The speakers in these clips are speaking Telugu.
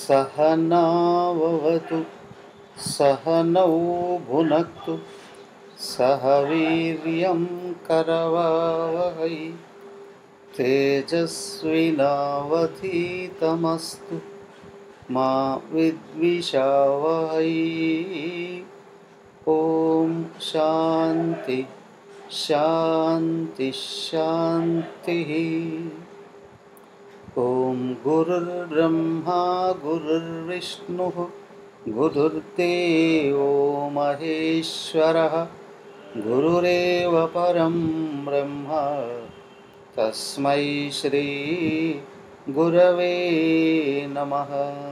सहनावतु सहनौ भुनक्तु सह वीर्यं करवावहै तेजस्विनावधीतमस्तु मा विद्विषावहै ॐ शान्ति शान्ति शान्तिः ॐ गुरुर्ब्रह्मा गुरुर्विष्णुः गुरुर्देवो महेश्वरः गुरुरेव परं ब्रह्म तस्मै श्रीगुरवे नमः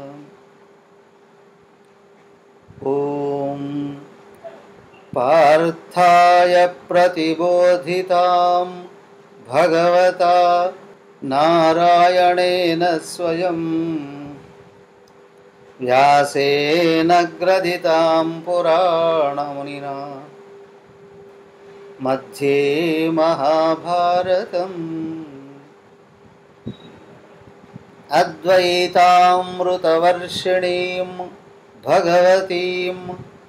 ॐ पार्थाय प्रतिबोधितां भगवता नारायणेन स्वयं व्यासेन ग्रथितां पुराणमुनिना मध्ये महाभारतम् अद्वैतामृतवर्षिणीं भगवतीम्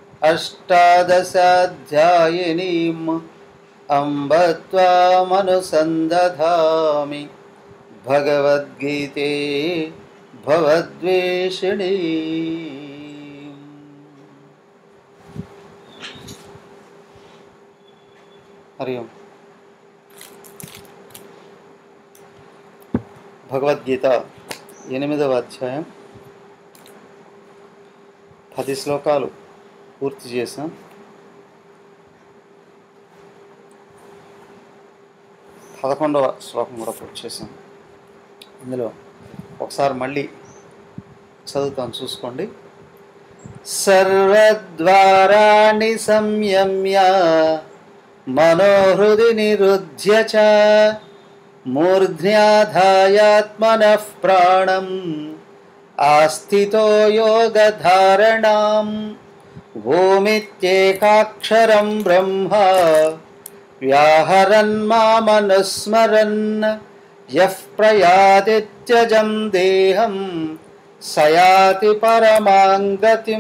अष्टादशाध्यायिनीम् अम्ब त्वामनुसन्दधामि भगवद्गीते भवद्वेषिणी హరి ఓం భగవద్గీత ఎనిమిదవ అధ్యాయం పది శ్లోకాలు పూర్తి చేసాం పదకొండవ శ్లోకం కూడా పూర్తి చేసాం ఇందులో ఒకసారి మళ్ళీ చదువుతాను చూసుకోండి సర్వద్వారాణి సంయమ్య మనోహృది నిరుధ్య చ మూర్ధ్యాధాయాత్మనః ప్రాణం ఆస్థితో యోగధారణాం ఓమిత్యేకాక్షరం బ్రహ్మ వ్యాహరన్ మామనుస్మరన్ యః ప్రయాతిత్యజం దేహం సయాతి పరమాంగతిం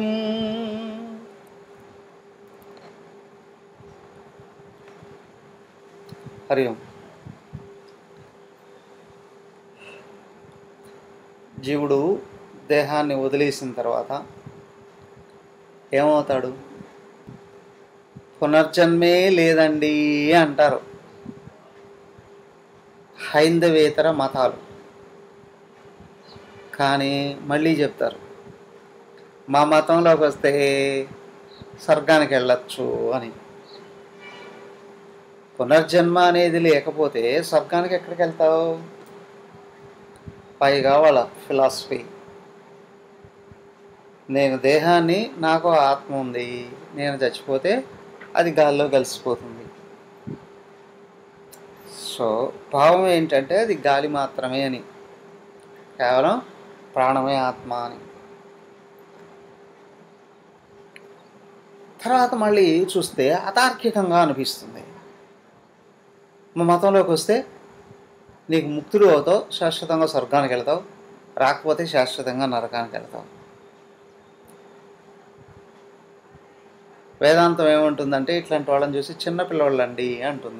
హరి ఓం జీవుడు దేహాన్ని వదిలేసిన తర్వాత ఏమవుతాడు పునర్జన్మే లేదండి అంటారు హైందవేతర మతాలు కానీ మళ్ళీ చెప్తారు మా మతంలోకి వస్తే స్వర్గానికి వెళ్ళచ్చు అని పునర్జన్మ అనేది లేకపోతే స్వర్గానికి ఎక్కడికి వెళ్తావు పైగా వాళ్ళ ఫిలాసఫీ నేను దేహాన్ని నాకు ఆత్మ ఉంది నేను చచ్చిపోతే అది గాల్లో కలిసిపోతుంది సో భావం ఏంటంటే అది గాలి మాత్రమే అని కేవలం ప్రాణమే ఆత్మ అని తర్వాత మళ్ళీ చూస్తే అతార్కికంగా అనిపిస్తుంది మా మతంలోకి వస్తే నీకు ముక్తుడు అవుతావు శాశ్వతంగా స్వర్గానికి వెళ్తావు రాకపోతే శాశ్వతంగా నరకానికి వెళ్తావు వేదాంతం ఏముంటుందంటే ఇట్లాంటి వాళ్ళని చూసి చిన్నపిల్లవాళ్ళండి అంటుంది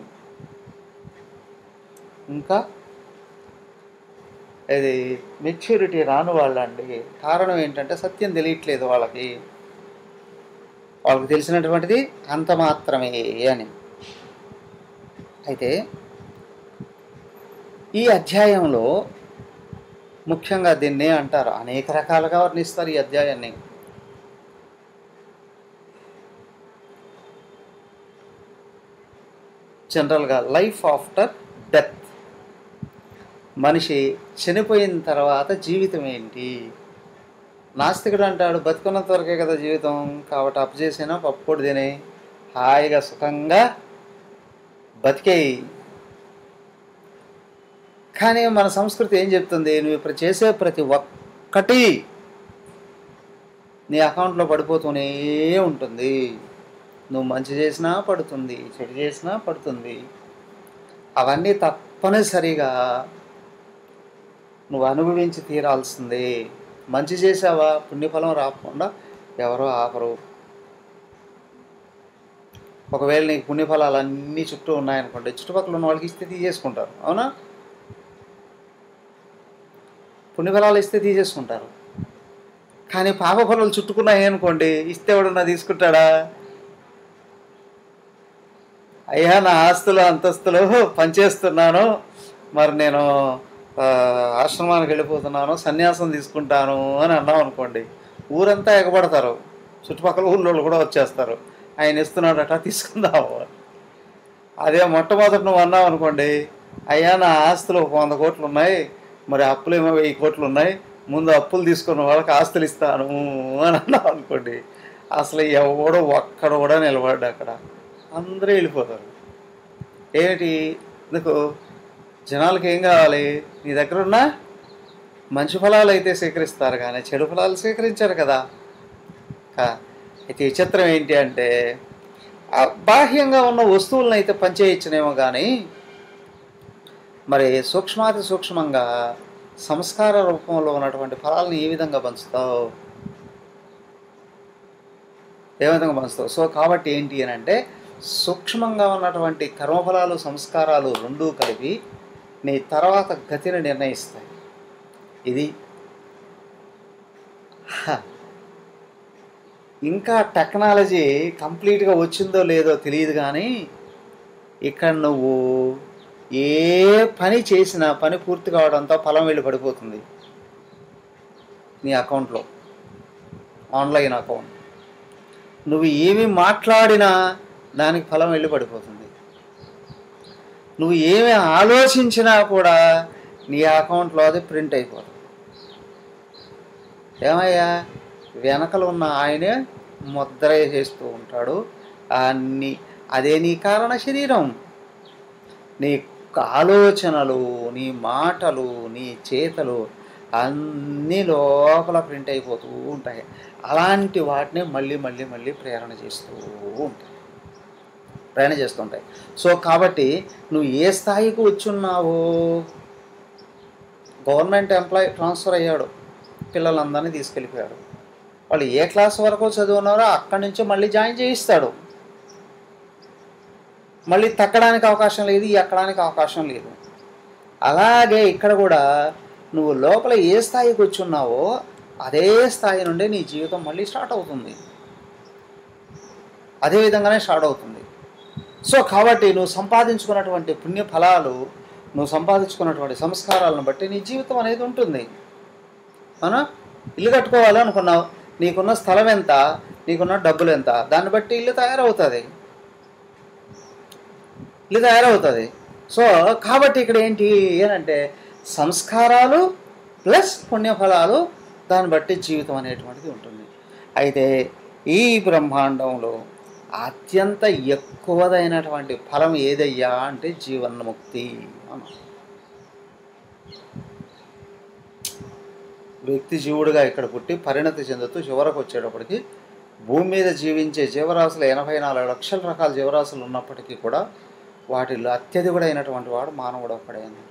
ఇంకా ఇది మెచ్యూరిటీ రాను వాళ్ళండి కారణం ఏంటంటే సత్యం తెలియట్లేదు వాళ్ళకి వాళ్ళకి తెలిసినటువంటిది అంత మాత్రమే అని అయితే ఈ అధ్యాయంలో ముఖ్యంగా దీన్నే అంటారు అనేక రకాలుగా వర్ణిస్తారు ఈ అధ్యాయాన్ని జనరల్గా లైఫ్ ఆఫ్టర్ డెత్ మనిషి చనిపోయిన తర్వాత జీవితం ఏంటి నాస్తికుడు అంటాడు బతుకున్నంత వరకే కదా జీవితం కాబట్టి అప్పు చేసినా పప్పుడు తినే హాయిగా సుఖంగా బతికేయి కానీ మన సంస్కృతి ఏం చెప్తుంది నువ్వు ఇప్పుడు చేసే ప్రతి ఒక్కటి నీ అకౌంట్లో పడిపోతూనే ఉంటుంది నువ్వు మంచి చేసినా పడుతుంది చెడు చేసినా పడుతుంది అవన్నీ తప్పనిసరిగా నువ్వు అనుభవించి తీరాల్సిందే మంచి చేసావా పుణ్యఫలం రాకుండా ఎవరో ఆపరు ఒకవేళ నీకు పుణ్యఫలాలు అన్నీ చుట్టూ ఉన్నాయనుకోండి చుట్టుపక్కల ఉన్న వాళ్ళకి ఇస్తే తీసేసుకుంటారు అవునా పుణ్యఫలాలు ఇస్తే తీసేసుకుంటారు కానీ పాప ఫలాలు చుట్టుకున్నాయి అనుకోండి ఇస్తే ఎవడన్నా తీసుకుంటాడా అయ్యా నా ఆస్తులు అంతస్తులు పనిచేస్తున్నాను మరి నేను ఆ, ఆశ్రమానికి వెళ్ళిపోతున్నాను సన్యాసం తీసుకుంటాను అని అన్నాం అనుకోండి ఊరంతా ఎగబడతారు చుట్టుపక్కల ఊళ్ళో కూడా వచ్చేస్తారు ఆయన ఇస్తున్నాడట తీసుకుందాము అదే మొట్టమొదటి నువ్వు అన్నావు అనుకోండి అయ్యా నా ఆస్తులు ఒక వంద కోట్లు ఉన్నాయి మరి అప్పులు ఏమో వెయ్యి కోట్లు ఉన్నాయి ముందు అప్పులు తీసుకున్న వాళ్ళకి ఆస్తులు ఇస్తాను అని అన్నావు అనుకోండి అసలు ఎవడో ఒక్కడ కూడా నిలబడ్డా అక్కడ అందరూ వెళ్ళిపోతారు ఏమిటి నీకు జనాలకి ఏం కావాలి నీ దగ్గర ఉన్న మంచి ఫలాలు అయితే స్వీకరిస్తారు కానీ చెడు ఫలాలు స్వీకరించారు కదా కా- అయితే విచిత్రం ఏంటి అంటే ఆ బాహ్యంగా ఉన్న వస్తువులను అయితే పనిచేయచ్చునేమో కానీ మరి సూక్ష్మాతి సూక్ష్మంగా సంస్కార రూపంలో ఉన్నటువంటి ఫలాలను ఏ విధంగా పంచుతావు ఏ విధంగా పంచుతావు సో కాబట్టి ఏంటి అని అంటే సూక్ష్మంగా ఉన్నటువంటి కర్మఫలాలు సంస్కారాలు రెండూ కలిపి నీ తర్వాత గతిని నిర్ణయిస్తాయి ఇది హ. ఇంకా టెక్నాలజీ కంప్లీట్గా వచ్చిందో లేదో తెలియదు కానీ ఇక్కడ నువ్వు ఏ పని చేసినా పని పూర్తి కావడంతో ఫలం వెళ్ళి పడిపోతుంది నీ అకౌంట్లో ఆన్లైన్ అకౌంట్ నువ్వు ఏమి మాట్లాడినా దానికి ఫలం వెళ్ళి పడిపోతుంది నువ్వు ఏమి ఆలోచించినా కూడా నీ అకౌంట్లో అది ప్రింట్ అయిపోతుంది ఏమయ్యా వెనకలు ఉన్న ఆయనే ముద్ర చేస్తూ ఉంటాడు అన్ని అదే నీ కారణ శరీరం నీ ఆలోచనలు నీ మాటలు నీ చేతలు అన్నీ లోపల ప్రింట్ అయిపోతూ ఉంటాయి అలాంటి వాటిని మళ్ళీ మళ్ళీ మళ్ళీ ప్రేరణ చేస్తూ ఉంటాయి ప్రేరణ చేస్తుంటాయి సో కాబట్టి నువ్వు ఏ స్థాయికి వచ్చున్నావో గవర్నమెంట్ ఎంప్లాయీ ట్రాన్స్ఫర్ అయ్యాడు పిల్లలందరినీ తీసుకెళ్ళిపోయాడు వాళ్ళు ఏ క్లాస్ వరకు చదువున్నారో అక్కడి నుంచి మళ్ళీ జాయిన్ చేయిస్తాడు మళ్ళీ తక్కడానికి అవకాశం లేదు ఈ ఎక్కడానికి అవకాశం లేదు అలాగే ఇక్కడ కూడా నువ్వు లోపల ఏ స్థాయికి వచ్చున్నావో అదే స్థాయి నుండి నీ జీవితం మళ్ళీ స్టార్ట్ అవుతుంది అదే విధంగానే స్టార్ట్ అవుతుంది సో కాబట్టి నువ్వు సంపాదించుకున్నటువంటి పుణ్య ఫలాలు నువ్వు సంపాదించుకున్నటువంటి సంస్కారాలను బట్టి నీ జీవితం అనేది ఉంటుంది అవునా ఇల్లు కట్టుకోవాలి అనుకున్నావు నీకున్న స్థలం ఎంత నీకున్న డబ్బులు ఎంత దాన్ని బట్టి ఇల్లు తయారవుతుంది ఇల్లు తయారవుతుంది సో కాబట్టి ఇక్కడ ఏంటి ఏనంటే సంస్కారాలు ప్లస్ పుణ్యఫలాలు దాన్ని బట్టి జీవితం అనేటువంటిది ఉంటుంది అయితే ఈ బ్రహ్మాండంలో అత్యంత ఎక్కువదైనటువంటి ఫలం ఏదయ్యా అంటే జీవన్ముక్తి అన్న వ్యక్తి జీవుడుగా ఇక్కడ పుట్టి పరిణతి చెందుతూ చివరకు వచ్చేటప్పటికి భూమి మీద జీవించే జీవరాశులు ఎనభై నాలుగు లక్షల రకాల జీవరాశులు ఉన్నప్పటికీ కూడా వాటిలో అత్యధికుడైనటువంటి వాడు మానవుడు ఒక్కడే అన్నాడు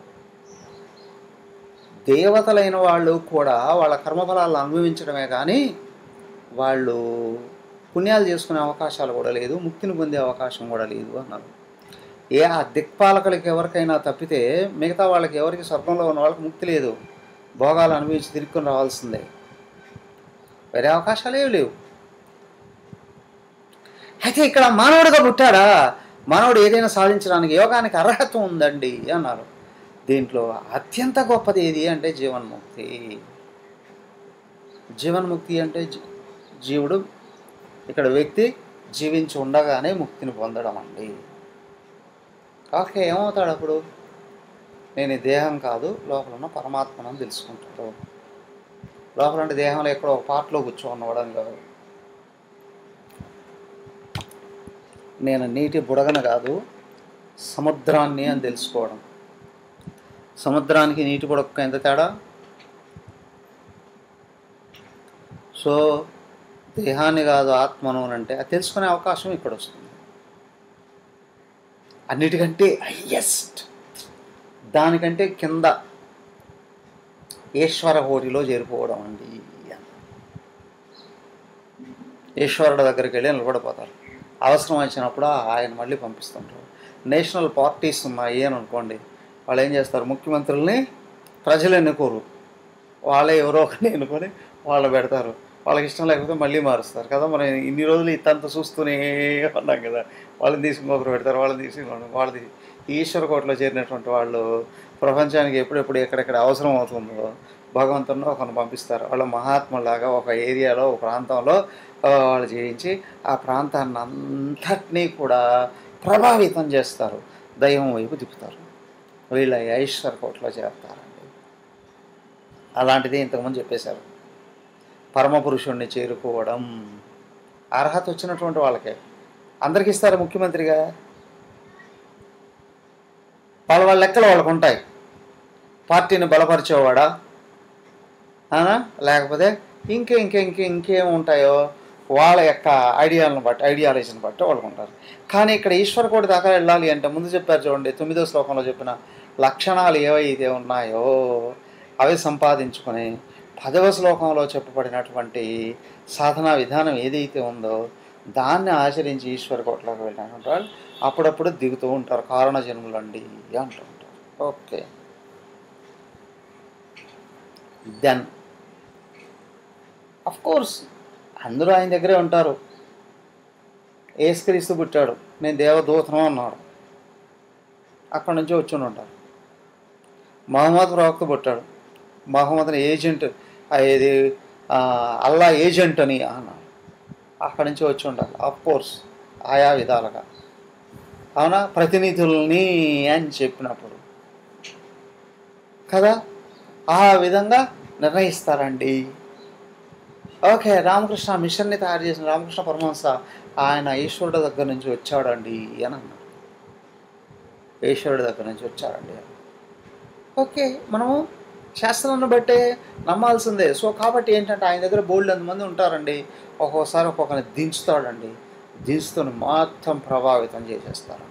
దేవతలైన వాళ్ళు కూడా వాళ్ళ కర్మఫలాలను అనుభవించడమే కానీ వాళ్ళు పుణ్యాలు చేసుకునే అవకాశాలు కూడా లేదు ముక్తిని పొందే అవకాశం కూడా లేదు అన్నారు ఏ ఆ దిక్పాలకులకి ఎవరికైనా తప్పితే మిగతా వాళ్ళకి ఎవరికి స్వర్గంలో ఉన్న వాళ్ళకి ముక్తి లేదు భోగాలు అనుభవించి తిరుక్కొని రావాల్సిందే వేరే అవకాశాలు ఏవి లేవు అయితే ఇక్కడ మానవుడిగా పుట్టాడా మానవుడు ఏదైనా సాధించడానికి యోగానికి అర్హత ఉందండి అన్నారు దీంట్లో అత్యంత గొప్పది ఏది అంటే జీవన్ముక్తి జీవన్ముక్తి అంటే జీ- జీవుడు ఇక్కడ వ్యక్తి జీవించి ఉండగానే ముక్తిని పొందడం అండి ఓకే ఏమవుతాడు అప్పుడు నేను ఈ దేహం కాదు లోపల ఉన్న పరమాత్మను తెలుసుకుంటాడు లోపల అంటే దేహంలో ఎక్కడో ఒక పాటలో కూర్చోన్నవాడని కాదు నేను నీటి బుడగన కాదు సముద్రాన్ని అని తెలుసుకోవడం సముద్రానికి నీటి బుడగకు ఎంత తేడా సో దేహాన్ని కాదు ఆత్మను అని అంటే అది తెలుసుకునే అవకాశం ఇక్కడ వస్తుంది అన్నిటికంటే హయ్యెస్ట్ దానికంటే కింద ఈశ్వర కోటిలో చేరిపోవడం అండి ఈశ్వరుడు దగ్గరికి వెళ్ళి నిలబడిపోతారు అవసరం వచ్చినప్పుడు ఆయన మళ్ళీ పంపిస్తుంటారు నేషనల్ పార్టీస్ ఉన్నాయి అని అనుకోండి వాళ్ళు ఏం చేస్తారు ముఖ్యమంత్రుల్ని ప్రజలు ఎన్నుకోరు వాళ్ళే ఎవరో ఒకరిని ఎన్నుకొని వాళ్ళు పెడతారు వాళ్ళకి ఇష్టం లేకపోతే మళ్ళీ మారుస్తారు కదా మనం ఇన్ని రోజులు ఇతంత చూస్తూనే ఉన్నాం కదా వాళ్ళని తీసి ఇంకొకరు పెడతారు వాళ్ళని తీసి ఇంకొకరు, వాళ్ళది ఈశ్వర కోటలో చేరినటువంటి వాళ్ళు ప్రపంచానికి ఎప్పుడెప్పుడు ఎక్కడెక్కడ అవసరం అవుతుందో భగవంతుని ఒకరిని పంపిస్తారు వాళ్ళు మహాత్ములాగా ఒక ఏరియాలో ఒక ప్రాంతంలో ఆ, వాళ్ళు చేయించి ఆ ప్రాంతాన్ని అంతటినీ కూడా ప్రభావితం చేస్తారు దైవం వైపు తిప్పుతారు వీళ్ళ ఐశ్వర కోటలో చేరుతారండి అలాంటిది ఇంతకుముందు చెప్పేశారు పరమపురుషుణ్ణి చేరుకోవడం అర్హత వచ్చినటువంటి వాళ్ళకే అందరికి ఇస్తారు ముఖ్యమంత్రిగా వాళ్ళ వాళ్ళ లెక్కలు వాళ్ళకు ఉంటాయి పార్టీని బలపరిచేవాడా అవునా లేకపోతే ఇంకే ఇంకే ఇంకే ఇంకేం ఉంటాయో వాళ్ళ యొక్క ఐడియాలను బట్టి ఐడియాలజీని బట్టి వాళ్ళకు ఉంటారు కానీ ఇక్కడ ఈశ్వర కోటి దాకా వెళ్ళాలి అంటే ముందు చెప్పారు చూడండి తొమ్మిదో శ్లోకంలో చెప్పిన లక్షణాలు ఏవైతే ఉన్నాయో అవి సంపాదించుకొని పదవ శ్లోకంలో చెప్పబడినటువంటి సాధనా విధానం ఏదైతే ఉందో దాన్ని ఆచరించి ఈశ్వర కోట్లోకి వెళ్ళినటువంటి వాళ్ళు అప్పుడప్పుడు దిగుతూ ఉంటారు కారణ జన్ములండి అంటూ ఉంటారు ఓకే దెన్ అఫ్ కోర్స్ అందరూ ఆయన దగ్గరే ఉంటారు ఏసుక్రీస్తు పుట్టాడు నేను దేవదూతను అన్నాడు అక్కడి నుంచి వచ్చి ఉంటారు మహమ్మద్ ప్రవక్త పుట్టాడు మహమ్మద్ ఏజెంట్ ఆ ఏది ఆ, అల్లా ఏజెంట్ అని అన్నాడు అక్కడి నుంచి వచ్చి ఉండాలి అఫ్ కోర్స్ ఆయా విధాలుగా అవునా ప్రతినిధుల్ని అని చెప్పినప్పుడు కదా ఆ విధంగా నిర్ణయిస్తారండి ఓకే రామకృష్ణ మిషన్ని తయారు చేసిన రామకృష్ణ పరమహంస ఆయన ఈశ్వరుడు దగ్గర నుంచి వచ్చాడండి అని అన్నారు ఈశ్వరుడి దగ్గర నుంచి వచ్చాడండి అని. ఓకే మనము శాస్త్రాన్ని బట్టే నమ్మాల్సిందే సో కాబట్టి ఏంటంటే ఆయన దగ్గర బోల్డ్ మంది ఉంటారండి ఒక్కొక్కసారి ఒక్కొక్కరిని దించుతాడండి దించుకొని మొత్తం ప్రభావితం చేసేస్తారండి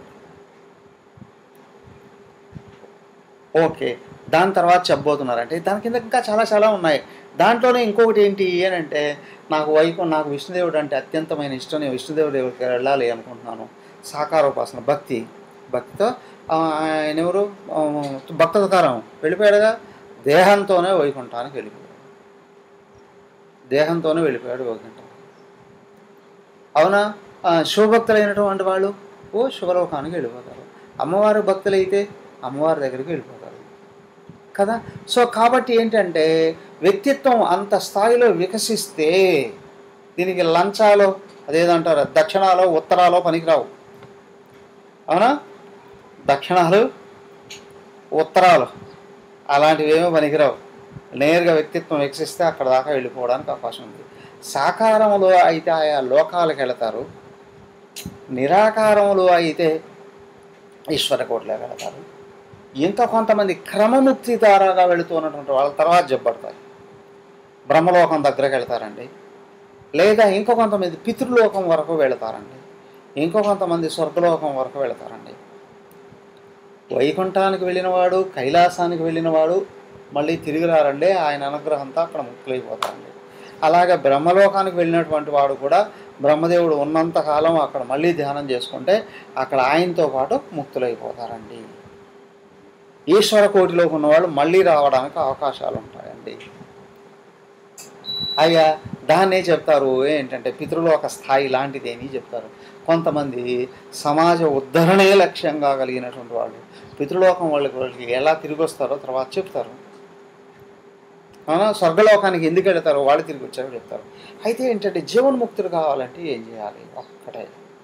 ఓకే దాని తర్వాత చెప్పబోతున్నారంటే దాని కింద ఇంకా చాలా చాలా ఉన్నాయి దాంట్లోనే ఇంకొకటి ఏంటి అని అంటే నాకు వైపు నాకు విష్ణుదేవుడు అంటే అత్యంతమైన ఇష్టం నేను విష్ణుదేవుడి దగ్గరికి వెళ్ళాలి అనుకుంటున్నాను సాకారోపాసన భక్తి భక్తితో ఆ, ఆయన ఎవరు ఆ, భక్త తుకారం వెళ్ళిపోయాడుగా దేహంతోనే వైకుంఠానికి వెళ్ళిపోయాడు దేహంతోనే వెళ్ళిపోయాడు వైకుంఠం అవునా ఆ, శివభక్తులైనటువంటి వాళ్ళు ఓ శివలోకానికి వెళ్ళిపోతారు అమ్మవారి భక్తులైతే అమ్మవారి దగ్గరికి వెళ్ళిపోతారు కదా సో కాబట్టి ఏంటంటే వ్యక్తిత్వం అంత స్థాయిలో వికసిస్తే దీనికి లంచాలు అదేదంటారు దక్షిణాలు ఉత్తరాలు పనికిరావు అవునా దక్షిణాలు ఉత్తరాలు అలాంటివి ఏమీ పనికిరావు నేరుగా వ్యక్తిత్వం వికసిస్తే అక్కడ దాకా వెళ్ళిపోవడానికి అవకాశం ఉంది సాకారములో అయితే ఆయా లోకాలకు వెళతారు నిరాకారములో అయితే ఈశ్వర కోట్లోకి వెళతారు ఇంకా కొంతమంది క్రమముక్తి ద్వారాగా వెళుతున్నటువంటి వాళ్ళ తర్వాత చెప్పబడతారు బ్రహ్మలోకం దగ్గరకు వెళ్తారండి లేదా ఇంకో కొంతమంది పితృలోకం వరకు వెళతారండి ఇంకో కొంతమంది స్వర్గలోకం వరకు వెళతారండి వైకుంఠానికి వెళ్ళినవాడు కైలాసానికి వెళ్ళినవాడు మళ్ళీ తిరిగి రారండి ఆయన అనుగ్రహంతో అక్కడ ముక్తులైపోతారండి అలాగే బ్రహ్మలోకానికి వెళ్ళినటువంటి వాడు కూడా బ్రహ్మదేవుడు ఉన్నంత కాలం అక్కడ మళ్ళీ ధ్యానం చేసుకుంటే అక్కడ ఆయనతో పాటు ముక్తులైపోతారండి ఈశ్వర కోటిలోకి ఉన్నవాళ్ళు మళ్ళీ రావడానికి అవకాశాలు ఉంటాయండి అయ్యా దాన్నే చెప్తారు ఏంటంటే పితృలోక స్థాయి లాంటిది అని చెప్తారు కొంతమంది సమాజ ఉద్ధరణే లక్ష్యంగా కలిగినటువంటి వాళ్ళు పితృలోకం వాళ్ళకి వాళ్ళకి ఎలా తిరిగి వస్తారో తర్వాత చెప్తారు అవునా స్వర్గలోకానికి ఎందుకు వెళ్తారో వాళ్ళు తిరిగి వచ్చారో చెప్తారు అయితే ఏంటంటే జీవన్ముక్తులు కావాలంటే ఏం చేయాలి ఒక్కటే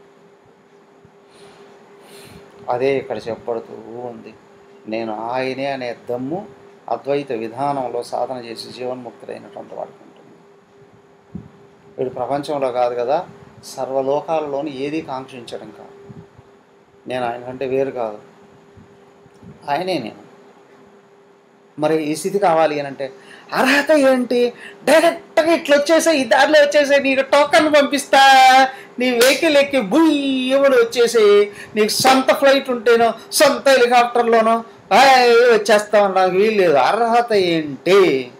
అదే ఇక్కడ చెప్పబడుతూ ఉంది నేను ఆయనే అనే దమ్ము అద్వైత విధానంలో సాధన చేసి జీవన్ముక్తుడైనటువంటి వాడికి ఉంటుంది వీడు ప్రపంచంలో కాదు కదా సర్వలోకాలలోని ఏది కాంక్షించడం కాదు నేను ఆయన కంటే వేరు కాదు ఆయనే నేను మరి ఈ స్థితి కావాలి అని అంటే అర్హత ఏంటి డైరెక్ట్గా ఇట్లా వచ్చేసాయి ఈ దారిలో వచ్చేసాయి నీకు టోకన్ పంపిస్తా నీ వెహికల్ ఎక్కి బుయ్యమని వచ్చేసి నీకు సొంత ఫ్లైట్ ఉంటేనో సొంత హెలికాప్టర్లోనో హాయ్ వచ్చేస్తావు నాకు వీలు లేదు అర్హత ఏంటి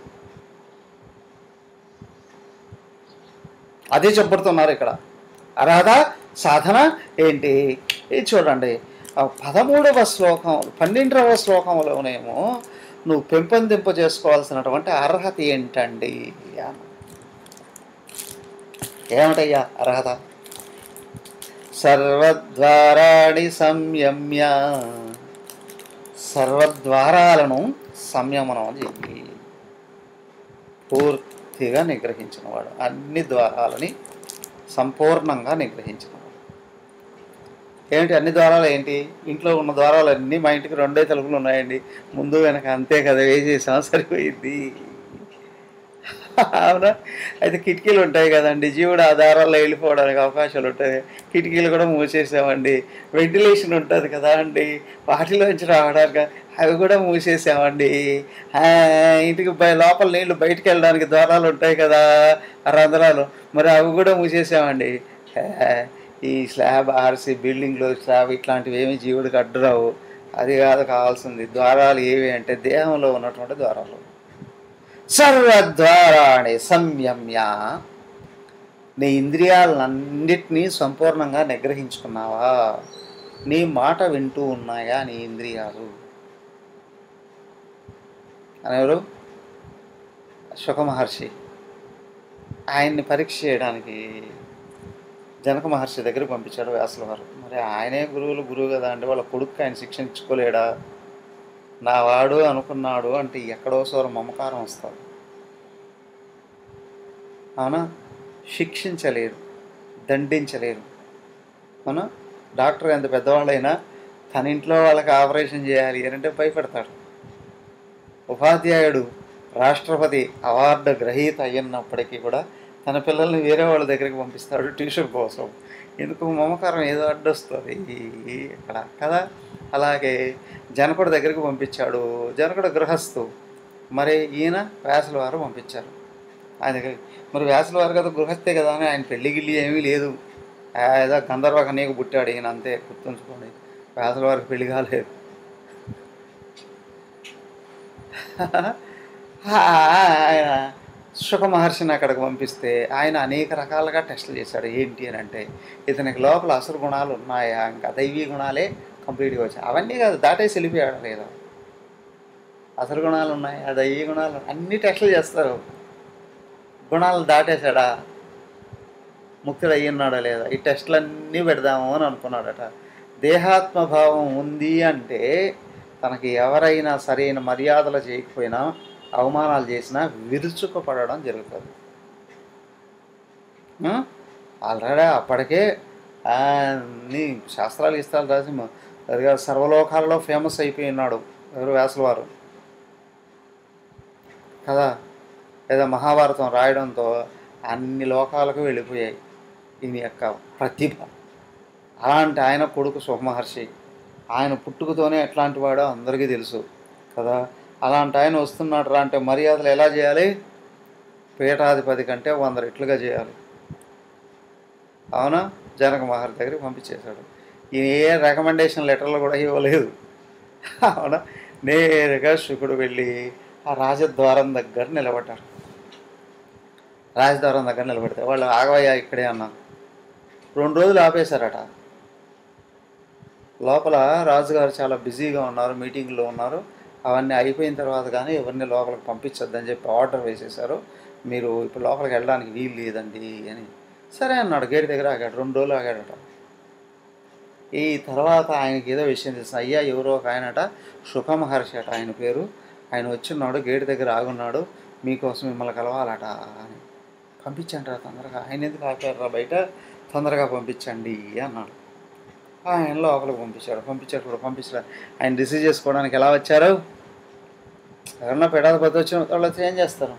అదే చెప్పుడుతున్నారు ఇక్కడ అర్హత సాధన ఏంటి ఇది చూడండి ఆ పదమూడవ శ్లోకం పన్నెండవ శ్లోకంలోనేమో నువ్వు పెంపొందింప చేసుకోవాల్సినటువంటి అర్హత ఏంటండి అన్న. ఏమిటయ్యా అర్హత సర్వద్వారాణి సంయమ్య సర్వద్వారాలను సంయమనం చెయ్యి పూర్తిగా నిగ్రహించినవాడు అన్ని ద్వారాలని సంపూర్ణంగా నిగ్రహించినవాడు ఏమిటి అన్ని ద్వారాలు ఏంటి ఇంట్లో ఉన్న ద్వారాలు అన్నీ మా ఇంటికి రెండే తలుపులు ఉన్నాయండి ముందు వెనక అంతే కదా వేసేసాం సరిపోయింది అవునా అయితే కిటికీలు ఉంటాయి కదండి జీవుడు ఆ దారాల్లో వెళ్ళిపోవడానికి అవకాశాలు ఉంటాయి కిటికీలు కూడా మూసేసామండి వెంటిలేషన్ ఉంటుంది కదా అండి వాటిలోంచి రావడానికి అవి కూడా మూసేసామండి ఆ, ఇంటికి బయ లోపల నీళ్లు బయటికి వెళ్ళడానికి ద్వారాలు ఉంటాయి కదా ఆ రంధ్రాలు మరి అవి కూడా మూసేసామండి ఆ, ఈ స్లాబ్ ఆర్సీ బిల్డింగ్లు స్లాబ్ ఇట్లాంటివి ఏమి జీవుడికి అడ్డురావు అది కాదు కావాల్సింది ద్వారాలు ఏవి అంటే దేహంలో ఉన్నటువంటి ద్వారాలు సర్వద్వారాణి సంయమ్య నీ ఇంద్రియాలన్నిటినీ సంపూర్ణంగా నిగ్రహించుకున్నావా నీ మాట వింటూ ఉన్నాయా నీ ఇంద్రియాలు అనేవారు శుక మహర్షి ఆయన్ని పరీక్ష చేయడానికి జనక మహర్షి దగ్గరికి పంపించాడు వ్యాసుల వారు మరి ఆయనే గురువులు గురువు కదా అంటే వాళ్ళ కొడుకు ఆయన శిక్షణ ఇచ్చుకోలేడా నా వాడు అనుకున్నాడు అంటే ఎక్కడో సోర మమకారం వస్తుంది అవునా శిక్షించలేరు దండించలేరు అవునా డాక్టర్ ఎంత పెద్దవాళ్ళైనా తన ఇంట్లో వాళ్ళకి ఆపరేషన్ చేయాలి అని అంటే భయపడతాడు ఉపాధ్యాయుడు రాష్ట్రపతి అవార్డు గ్రహీత అయినప్పటికీ కూడా తన పిల్లల్ని వేరే వాళ్ళ దగ్గరికి పంపిస్తాడు ట్యూషన్ కోసం ఎందుకు మమకారం ఏదో అడ్డొస్తుంది ఇక్కడ కదా అలాగే జనకుడు దగ్గరికి పంపించాడు జనకుడు గృహస్థు మరి ఈయన వ్యాసుల వారు పంపించారు ఆయన దగ్గర మరి వ్యాసుల వారు కదా గృహస్థే కదా అని ఆయన పెళ్లి గిల్లి ఏమీ లేదు ఆ, ఏదో గంధర్వ కనీకు పుట్టాడు ఈయన అంతే గుర్తుంచుకోండి వ్యాసుల వారికి పెళ్లి కాలేదు ఆయన శుక మహర్షిని అక్కడికి పంపిస్తే ఆయన అనేక రకాలుగా టెస్టులు చేశాడు ఏంటి అని అంటే ఇతనికి లోపల అసురు గుణాలు ఉన్నాయా ఇంకా దైవీ గుణాలే కంప్లీట్గా వచ్చాయి అవన్నీ కాదు దాటేసి వెళ్ళిపోయాడు లేదా అసలు గుణాలు ఉన్నాయి ఆ దైవీ గుణాలు అన్ని టెస్టులు చేస్తారు గుణాలు దాటేశాడా ముక్తుడు అయ్యున్నాడా లేదా ఈ టెస్టులన్నీ పెడదాము అని అనుకున్నాడట దేహాత్మభావం ఉంది అంటే తనకి ఎవరైనా సరైన మర్యాదలు చేయకపోయినా అవమానాలు చేసినా విరుచుకుపడడం జరుగుతుంది ఆల్రెడీ అప్పటికే ఆ, అన్ని శాస్త్రాలు ఇస్తాలు రాసి మ- సరిగా సర్వలోకాలలో ఫేమస్ అయిపోయి ఉన్నాడు ఎవరు వ్యాసుల వారు కదా లేదా మహాభారతం రాయడంతో అన్ని లోకాలకు వెళ్ళిపోయాయి ఈయన యొక్క ప్రతిభ అలాంటి ఆయన కొడుకు సుఖమహర్షి ఆయన పుట్టుకతోనే ఎట్లాంటి వాడో అందరికీ తెలుసు కదా అలాంటి ఆయన వస్తున్నాడు రా అంటే మర్యాదలు ఎలా చేయాలి పీఠాధిపతి కంటే వంద రెట్లుగా చేయాలి అవునా జనక మహర్షి దగ్గరికి పంపించేశాడు ఈయన ఏ రికమెండేషన్ లెటర్లు కూడా ఇవ్వలేదు అవునా నేరుగా శుకుడు వెళ్ళి ఆ రాజద్వారం దగ్గర నిలబడ్డాడు రాజద్వారం దగ్గర నిలబడితే వాళ్ళు ఆగవయ్యా ఇక్కడే అన్నా రెండు రోజులు ఆపేశారట లోపల రాజుగారు చాలా బిజీగా ఉన్నారు మీటింగ్లో ఉన్నారు అవన్నీ అయిపోయిన తర్వాత కానీ ఎవరిని లోపలికి పంపించొద్దని చెప్పి ఆర్డర్ వేసేశారు మీరు ఇప్పుడు లోపలికి వెళ్ళడానికి వీలు లేదండి అని సరే అన్నాడు గేట్ దగ్గర ఆగాడు రెండు రోజులు ఆగాడట ఈ తర్వాత ఆయనకి ఏదో విషయం తెలిసిన అయ్యా ఎవరో ఒక ఆయనట సుఖ మహర్షి అట ఆయన పేరు ఆయన వచ్చిన్నాడు గేట్ దగ్గర ఆగున్నాడు మీకోసం మిమ్మల్ని కలవాలట అని పంపించండి రా తొందరగా ఆయన ఎందుకు ఆపారా బయట తొందరగా పంపించండి అన్నాడు ఆయన లోపలికి పంపించాడు పంపించాడు కూడా పంపించాడు ఆయన రిసీవ్ చేసుకోవడానికి ఎలా వచ్చారు ఎవరన్నా పెడాధిపతి వచ్చిన వాళ్ళు వచ్చి ఏం చేస్తారు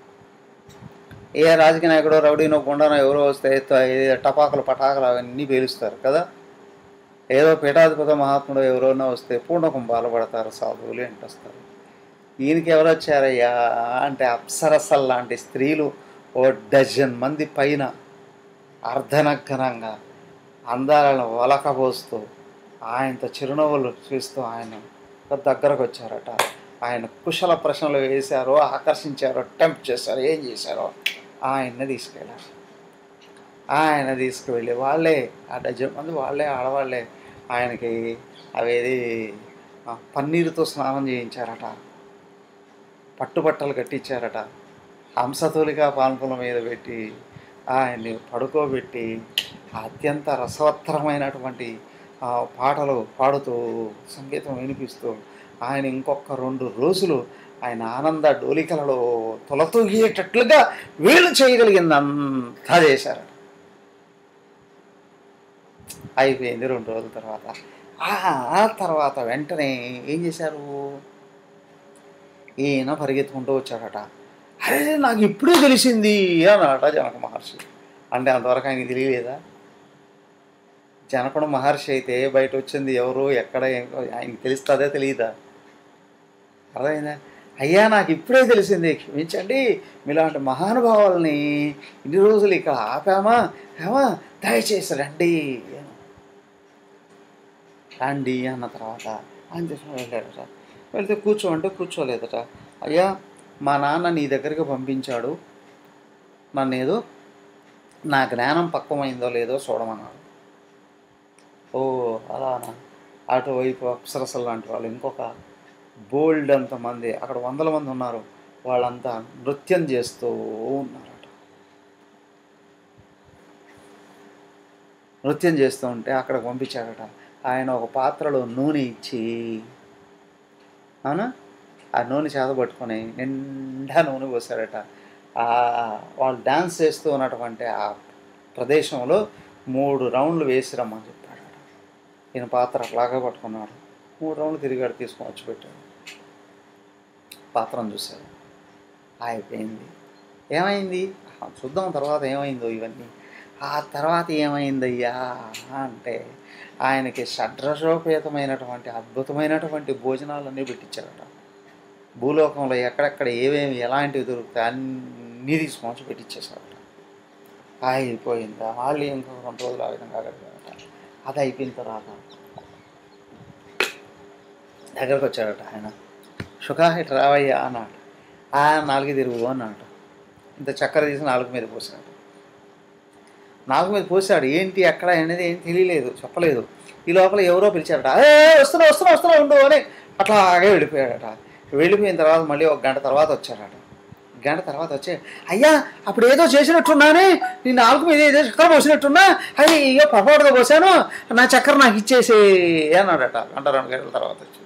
ఏ రాజకీయ నాయకుడు రౌడీనో గుండానో ఎవరో వస్తే త- ఏ టపాకులు పటాకులు అవన్నీ పేలుస్తారు కదా ఏదో పీఠాధిపతి మహాత్ముడు ఎవరైనా వస్తే పూర్ణకం బాలపడతారు సాధువులు ఎంటొస్తారు ఈయనకి ఎవరు వచ్చారయ్యా అంటే అప్సరసల్ లాంటి స్త్రీలు ఓ డజన్ మంది పైన అర్ధనగ్నంగా అందాలను వలకబోస్తూ ఆయనతో చిరునవ్వులు చూస్తూ ఆయన దగ్గరకు వచ్చారట ఆయన కుశల ప్రశ్నలు వేశారో ఆకర్షించారో టెంప్ట్ చేశారో ఏం చేశారో ఆయన్ని తీసుకెళ్ళారు ఆయన తీసుకువెళ్ళి వాళ్ళే ఆ డజన్ మంది వాళ్ళే ఆడవాళ్ళే ఆయనకి అవేది ఆ, పన్నీరుతో స్నానం చేయించారట పట్టుబట్టలు కట్టించారట హంసతూలిక పాన్పుల మీద పెట్టి ఆయన్ని పడుకోబెట్టి అత్యంత రసవత్తరమైనటువంటి ఆ, పాటలు పాడుతూ సంగీతం వినిపిస్తూ ఆయన ఇంకొక రెండు రోజులు ఆయన ఆనంద డోలికలలో తొలతూగేటట్లుగా వీళ్ళు చేయగలిగింది అంతా చేశారు అయిపోయింది రెండు రోజుల తర్వాత ఆ- ఆ తర్వాత వెంటనే ఏం చేశారు ఈయన పరిగెత్తుకుంటూ వచ్చాడట అరే నాకు ఇప్పుడే తెలిసింది అన్నాడట జనక మహర్షి అంటే అంతవరకు ఆయనకి తెలియలేదా జనకుడు మహర్షి అయితే బయట వచ్చింది ఎవరు ఎక్కడ ఏం- ఆయనకి తెలుస్తుందే తెలియదా అర్థమైందా అయ్యా నాకు ఇప్పుడే తెలిసింది క్షమించండి మీలాంటి మహానుభావుల్ని ఇన్ని రోజులు ఇక్కడ ఆపామా ఏమా దయచేసి రండి రండి అన్న తర్వాత ఆయన తీసుకుని వెళ్ళాడట వెళ్తే కూర్చోమంటే కూర్చోలేదట అయ్యా మా నాన్న నీ దగ్గరికి పంపించాడు నన్ను ఏదో నా జ్ఞానం పక్వమైందో లేదో చూడమన్నాడు ఓ అలానా అటువైపు అప్సరసలు లాంటి వాళ్ళు ఇంకొక బోల్డ్ అంతమంది అక్కడ వందల మంది ఉన్నారు వాళ్ళంతా నృత్యం చేస్తూ ఉన్నారట నృత్యం చేస్తూ ఉంటే అక్కడికి పంపించాడట ఆయన ఒక పాత్రలో నూనె ఇచ్చి అవునా ఆ నూనె చేత పట్టుకొని నిండా నూనె పోసారట ఆ వాళ్ళు డ్యాన్స్ చేస్తూ ఉన్నటువంటి ఆ ప్రదేశంలో మూడు రౌండ్లు వేసి రమ్మని చెప్పాడట ఈయన పాత్ర అట్లాగే పట్టుకున్నాడు మూడు రౌండ్లు తిరిగాడు తీసుకొని వచ్చి పెట్టాడు పాత్రను చూశాడు అయిపోయింది ఏమైంది ఆ, చూద్దాం తర్వాత ఏమైందో ఇవన్నీ ఆ తర్వాత ఏమైందయ్యా అంటే ఆయనకి షడ్రసోపేతమైనటువంటి అద్భుతమైనటువంటి భోజనాలన్నీ పెట్టించారట భూలోకంలో ఎక్కడెక్కడ ఏవేమి ఎలాంటివి దొరుకుతాయి అన్నీ తీసుకొని పెట్టించేశారట అయిపోయిందా మళ్ళీ ఇంకో రెండు రోజులు ఆ విధంగా గడిపారట అది అయిపోయిన తర్వాత దగ్గరకు వచ్చాడట ఆయన షుకా ఇటు రావయ్యా అన్నాడు ఆ నాలుగు తిరుగు అన్నాడు ఇంత చక్కెర తీసి నాలుగు మీద పోసాడు నాలుగు మీద పోసాడు ఏంటి ఎక్కడ అనేది ఏం తెలియలేదు చెప్పలేదు ఈ లోపల ఎవరో పిలిచారట ఏ వస్తున్నా వస్తున్నా వస్తున్నా ఉండు అని అట్లాగే వెళ్ళిపోయాడట వెళ్ళిపోయిన తర్వాత మళ్ళీ ఒక గంట తర్వాత వచ్చాడట గంట తర్వాత వచ్చే అయ్యా అప్పుడు ఏదో చేసినట్టున్నానే నీ నాలుగు మీద ఏదో చక్కెర పోసినట్టున్నా అది ఇక పొరపాటుగా పోసాను నా చక్కెర నాకు ఇచ్చేసి అన్నాడట గంట రెండు గంటల తర్వాత వచ్చి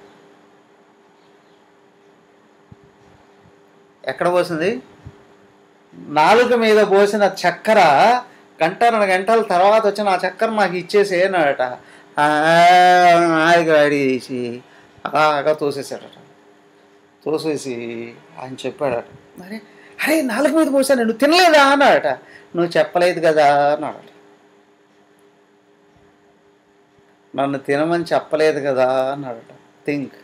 ఎక్కడ పోసింది నాలుక మీద పోసిన చక్కెర గంట రెండు గంటల తర్వాత వచ్చి నా చక్కెర నాకు ఇచ్చేసి అన్నాడట ఆడికి తీసి అలాగా తోసేసాడట తోసేసి ఆయన చెప్పాడట మరి అరే నాలుగు మీద పోసాను నువ్వు తినలేదా అన్నాడట నువ్వు చెప్పలేదు కదా అన్నాడట నన్ను తినమని చెప్పలేదు కదా అన్నాడట థింక్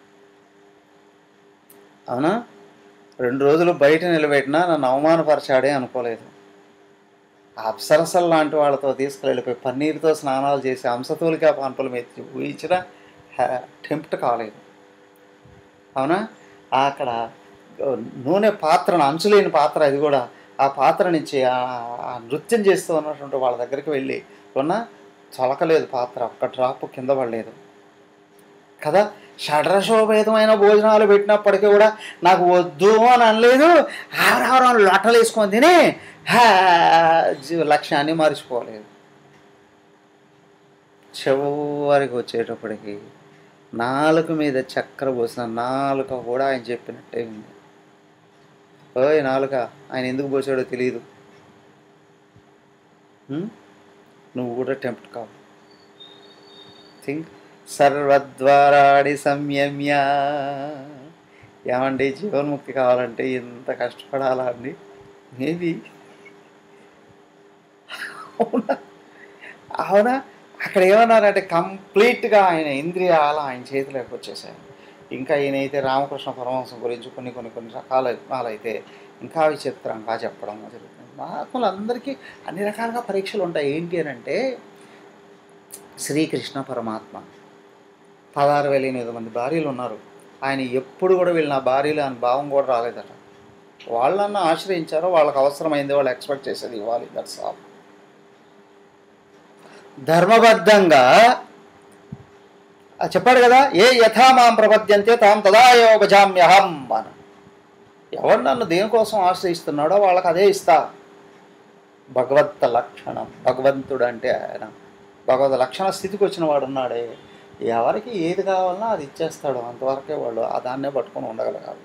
అవునా రెండు రోజులు బయట నిలబెట్టినా నన్ను అవమానపరచాడే అనుకోలేదు ఆ అప్సరసలు లాంటి వాళ్ళతో తీసుకెళ్ళిపోయి పన్నీరుతో స్నానాలు చేసి అంశతూలికా పాన్పుల మీద ఊహించిన టెంప్ట్ కాలేదు అవునా అక్కడ నూనె పాత్రను అంచులేని పాత్ర అది కూడా ఆ పాత్ర నుంచి ఆ- ఆ నృత్యం చేస్తూ ఉన్నటువంటి వాళ్ళ దగ్గరికి వెళ్ళి ఉన్న చొలకలేదు పాత్ర ఒక్క డ్రాప్ కింద పడలేదు కదా షడ్రశోభేతమైన భోజనాలు పెట్టినప్పటికీ కూడా నాకు వద్దు అని అనలేదు ఆవరావరం లొట్టలు వేసుకొని తిని హా, జీ- లక్ష్యాన్ని మర్చిపోలేదు చివరికి వచ్చేటప్పటికి నాలుక మీద చక్కెర పోసిన నాలుక కూడా ఆయన చెప్పినట్టే ఉంది ఓయ్ నాలుక ఆయన ఎందుకు పోసాడో తెలియదు ఉం? నువ్వు కూడా టెంప్ట్ కావు థింక్ సర్వద్వారాడి సంయమ్య ఏమండి జీవన్ముక్తి కావాలంటే ఎంత కష్టపడాలా అండి మేబీ అవునా అవునా అక్కడ ఏమన్నారంటే కంప్లీట్గా ఆయన ఇంద్రియాలు ఆయన చేతిలోకి వచ్చేసాయి ఇంకా ఈయనైతే రామకృష్ణ పరమహంసం గురించి కొన్ని కొన్ని కొన్ని రకాల అయితే ఇంకా విచిత్రంగా చెప్పడం జరుగుతుంది మహాత్ములందరికీ అన్ని రకాలుగా పరీక్షలు ఉంటాయి ఏంటి అని అంటే శ్రీకృష్ణ పరమాత్మ పదహారు వేల ఎనిమిది మంది భార్యలు ఉన్నారు ఆయన ఎప్పుడు కూడా వీళ్ళు నా భార్యలు అని భావం కూడా రాలేదట వాళ్ళన్న ఆశ్రయించారో వాళ్ళకి అవసరమైంది వాళ్ళు ఎక్స్పెక్ట్ చేసేది ఇవ్వాలి దట్స్ ఆల్ ధర్మబద్ధంగా ఆ చెప్పాడు కదా ఏ యథా మాం ప్రపద్యంతే తాం తదాయో భజామ్యహం అని ఎవరు నన్ను దేనికోసం ఆశ్రయిస్తున్నాడో వాళ్ళకి అదే ఇస్తా భగవత్ లక్షణం భగవంతుడు అంటే ఆయన భగవద్ లక్షణ స్థితికి వచ్చిన వాడు ఉన్నాడే ఎవరికి ఏది కావాలన్నా అది ఇచ్చేస్తాడు అంతవరకే వాళ్ళు ఆ దాన్నే పట్టుకొని ఉండగలగాలి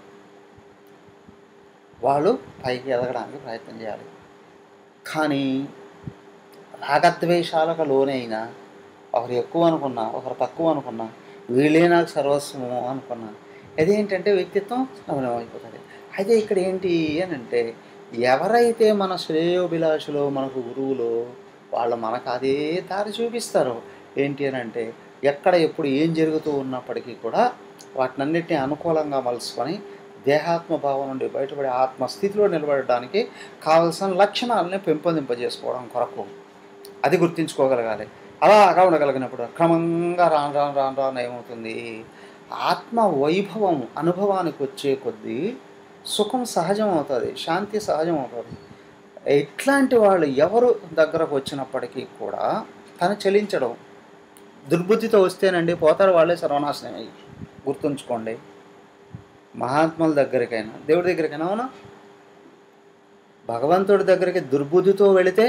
వాళ్ళు పైకి ఎదగడానికి ప్రయత్నం చేయాలి కానీ రాగద్వేషాలకు లోనైనా ఒకరు ఎక్కువ అనుకున్నా ఒకరు తక్కువ అనుకున్నా వీళ్ళే నాకు సర్వస్వము అనుకున్నా అదేంటంటే వ్యక్తిత్వం అయిపోతుంది అయితే ఇక్కడ ఏంటి అని అంటే ఎవరైతే మన శ్రేయోభిలాషులో మనకు గురువులో వాళ్ళు మనకు అదే దారి చూపిస్తారు ఏంటి అని అంటే ఎక్కడ ఎప్పుడు ఏం జరుగుతూ ఉన్నప్పటికీ కూడా వాటినన్నిటిని అనుకూలంగా మలుసుకొని దేహాత్మ భావం నుండి బయటపడే ఆత్మస్థితిలో నిలబడడానికి కావలసిన లక్షణాలని పెంపొందింపజేసుకోవడం కొరకు అది గుర్తించుకోగలగాలి అలాగా ఉండగలిగినప్పుడు క్రమంగా రాను రాను రాను రాను ఏమవుతుంది ఆత్మ వైభవం అనుభవానికి వచ్చే కొద్దీ సుఖం సహజం అవుతుంది శాంతి సహజం అవుతుంది ఇట్లాంటి వాళ్ళు ఎవరు దగ్గరకు వచ్చినప్పటికీ కూడా తను చలించడం దుర్బుద్ధితో వస్తేనండి పోతారు వాళ్ళే సర్వనాశనం అయ్యి గుర్తుంచుకోండి మహాత్ముల దగ్గరికైనా దేవుడి దగ్గరికైనా అవునా భగవంతుడి దగ్గరికి దుర్బుద్ధితో వెళితే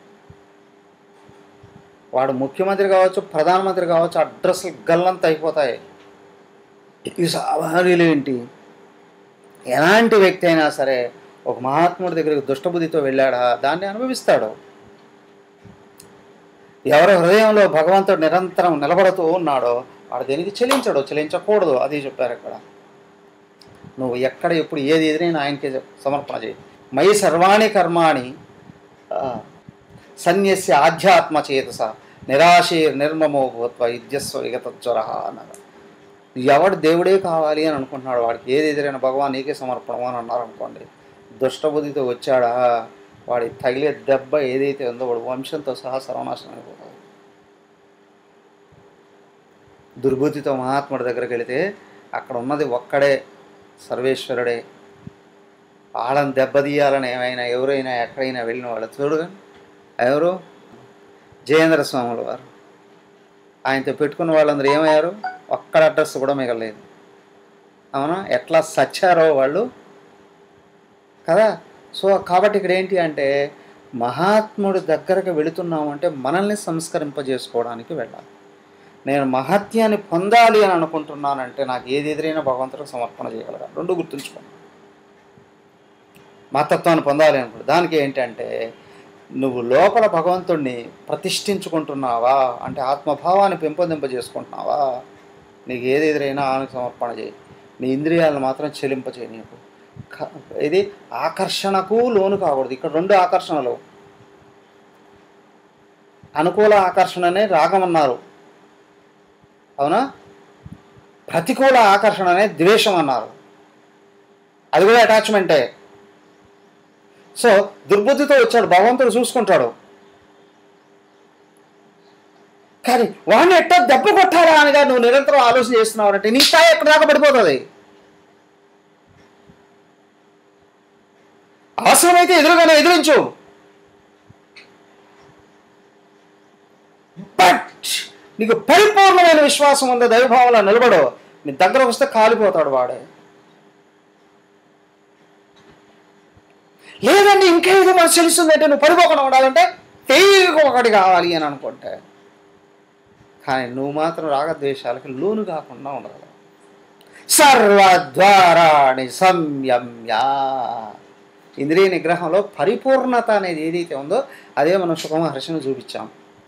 వాడు ముఖ్యమంత్రి కావచ్చు ప్రధానమంత్రి కావచ్చు అడ్రస్లు గల్లంత అయిపోతాయి ఈ సామాన్యులు ఏంటి ఎలాంటి వ్యక్తి అయినా సరే ఒక మహాత్ముడి దగ్గరికి దుష్టబుద్ధితో వెళ్ళాడా దాన్ని అనుభవిస్తాడు ఎవరి హృదయంలో భగవంతుడు నిరంతరం నిలబడుతూ ఉన్నాడో వాడు దేనికి చెల్లించడు చెల్లించకూడదు అది చెప్పారు ఇక్కడ నువ్వు ఎక్కడ ఎప్పుడు ఏది ఎదురైనా ఆయనకే చెప్- సమర్పణ చేయి మై సర్వాణి కర్మాణి ఆ, సన్యస్య ఆధ్యాత్మ చేతస నిరాశీర్ నిర్మమో భూత్వ యుద్ధస్వ విగతజ్వర అన్నారు ఎవడు దేవుడే కావాలి అని అనుకుంటున్నాడు వాడికి ఏది ఎదురైన భగవాన్ నీకే సమర్పణం అని అన్నారు అనుకోండి దుష్టబుద్ధితో వచ్చాడా వాడి తగిలే దెబ్బ ఏదైతే ఉందో వాడు వంశంతో సహా సర్వనాశనం అయిపోతాడు దుర్బుద్ధితో మహాత్ముడి దగ్గరికి వెళితే అక్కడ ఉన్నది ఒక్కడే సర్వేశ్వరుడే వాళ్ళని దెబ్బతీయాలని ఏమైనా ఎవరైనా ఎక్కడైనా వెళ్ళిన వాళ్ళు చూడుగా ఎవరు జయేంద్ర స్వాముల వారు ఆయనతో పెట్టుకున్న వాళ్ళందరూ ఏమయ్యారు ఒక్కడ అడ్రస్ కూడా మిగలేదు అవునా ఎట్లా సచ్చారో వాళ్ళు కదా సో కాబట్టి ఇక్కడ ఏంటి అంటే మహాత్ముడి దగ్గరకు వెళుతున్నామంటే మనల్ని సంస్కరింపజేసుకోవడానికి వెళ్ళాలి నేను మహత్యాన్ని పొందాలి అని అనుకుంటున్నానంటే నాకు ఏది ఎదురైనా భగవంతుడికి సమర్పణ చేయగలగాలి రెండు గుర్తుంచుకోండి మతత్వాన్ని పొందాలి అనుకో దానికి ఏంటంటే నువ్వు లోపల భగవంతుణ్ణి ప్రతిష్ఠించుకుంటున్నావా అంటే ఆత్మభావాన్ని పెంపొందింపజేసుకుంటున్నావా నీకు ఏది ఎదురైనా ఆమెకు సమర్పణ చేయి నీ ఇంద్రియాలను మాత్రం చెలింప చేయి నీకు క- ఇది ఆకర్షణకు లోను కాకూడదు ఇక్కడ రెండు ఆకర్షణలు అనుకూల ఆకర్షణనే రాగం అన్నారు అవునా ప్రతికూల ఆకర్షణనే ద్వేషం అన్నారు అది కూడా అటాచ్మెంటే సో దుర్బుద్ధితో వచ్చాడు భగవంతుడు చూసుకుంటాడు కానీ వాడిని ఎట్టో దెబ్బ కొట్టాలా అనగా నువ్వు నిరంతరం ఆలోచన చేస్తున్నావు అంటే నీ స్థాయి ఎక్కడ దాకా పడిపోతుంది అవసరమైతే ఎదురుగానే ఎదిరించు బట్ నీకు పరిపూర్ణమైన విశ్వాసం ఉంది దైవభావంలో నిలబడు నీ దగ్గర వస్తే కాలిపోతాడు వాడే లేదండి ఇంకేదో మనకు తెలుస్తుందంటే నువ్వు పడిపోకుండా ఉండాలంటే తేలిక ఒకటి కావాలి అని అనుకుంటే కానీ నువ్వు మాత్రం రాగద్వేషాలకి లోను కాకుండా ఉండగలవు సర్వద్వారాణి సంయమ్య ఇంద్రియ నిగ్రహంలో పరిపూర్ణత అనేది ఏదైతే ఉందో అదే మనం సుఖమ హర్షను చూపించాం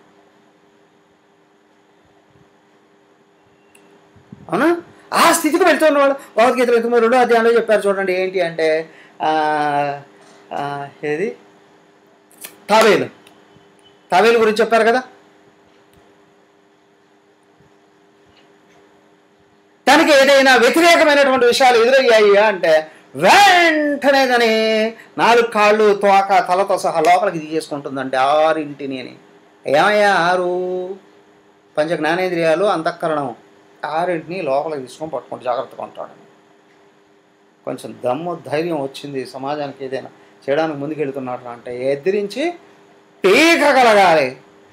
అవునా ఆ స్థితికి వెళ్తున్న వాళ్ళు భగవద్గీతలో ఇంతకుముందు రెండో అధ్యాయంలో చెప్పారు చూడండి ఏంటి అంటే ఆ, ఆ, ఏది తాబేలు తాబేలు గురించి చెప్పారు కదా తనకి ఏదైనా వ్యతిరేకమైనటువంటి విషయాలు ఎదురయ్యాయి అంటే వెంటనే కానీ నాలుగు కాళ్ళు తోక తలతో సహా లోపలికి తీసేసుకుంటుందంటే ఆరింటిని అని ఏమయ్యా ఆరు పంచ జ్ఞానేంద్రియాలు అంతఃకరణం ఆరింటిని లోపలికి తీసుకొని పట్టుకుంటూ జాగ్రత్తగా ఉంటాడు కొంచెం దమ్ము ధైర్యం వచ్చింది సమాజానికి ఏదైనా చేయడానికి ముందుకెళ్తున్నాడు అంటే ఎదిరించి పీకగలగాలి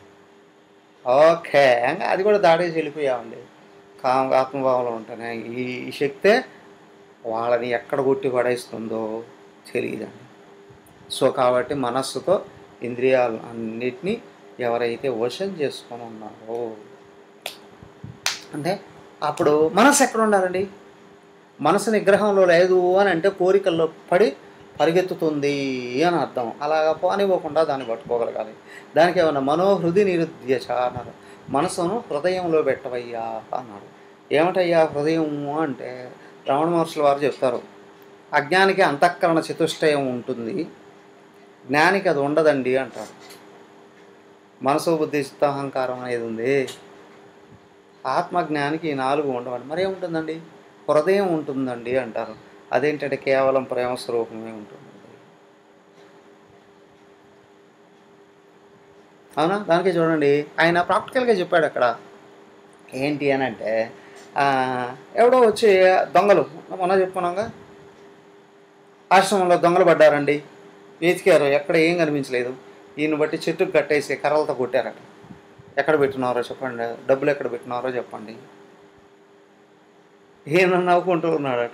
ఓకే ఇంకా అది కూడా దాడేసి వెళ్ళిపోయామండి కామ ఆత్మభావంలో ఉంటేనే ఈ ఈ శక్తే వాళ్ళని ఎక్కడ కొట్టి పడేస్తుందో తెలియదండి సో కాబట్టి మనస్సుతో ఇంద్రియాలు అన్నిటినీ ఎవరైతే వశం చేసుకొని ఉన్నారో అంటే అప్పుడు మనసు ఎక్కడ ఉండాలండి మనసు నిగ్రహంలో లేదు అని అంటే కోరికల్లో పడి పరిగెత్తుతుంది అని అర్థం అలాగా పోనివ్వకుండా దాన్ని పట్టుకోగలగాలి దానికి ఏమన్నా మనోహృది నిరుద్యచ అన్నారు మనసును హృదయంలో పెట్టవయ్యా అన్నాడు ఏమిటయ్యా హృదయము అంటే రమణ మహర్షుల వారు చెప్తారు అజ్ఞానికి అంతఃకరణ చతుష్టయం ఉంటుంది జ్ఞానికి అది ఉండదండి అంటారు మనసు బుద్ధి చిత్త అహంకారం అనేది ఉంది ఆత్మజ్ఞానికి ఈ నాలుగు ఉండవండి మరేముంటుందండి హృదయం ఉంటుందండి అంటారు అదేంటంటే కేవలం ప్రేమ స్వరూపమే ఉంటుంది అవునా దానికే చూడండి ఆయన ప్రాక్టికల్గా చెప్పాడు అక్కడ ఏంటి అని అంటే ఆ, ఎవడో వచ్చి దొంగలు మొన్న చెప్పుకున్నాగా ఆశ్రమంలో దొంగలు పడ్డారండి వెతికారు ఎక్కడ ఏం కనిపించలేదు ఈయన బట్టి చెట్టుకు కట్టేసి కర్రలతో కొట్టారట ఎక్కడ పెట్టినారో చెప్పండి డబ్బులు ఎక్కడ పెట్టినారో చెప్పండి ఈయన నవ్వుకుంటూ ఉన్నాడట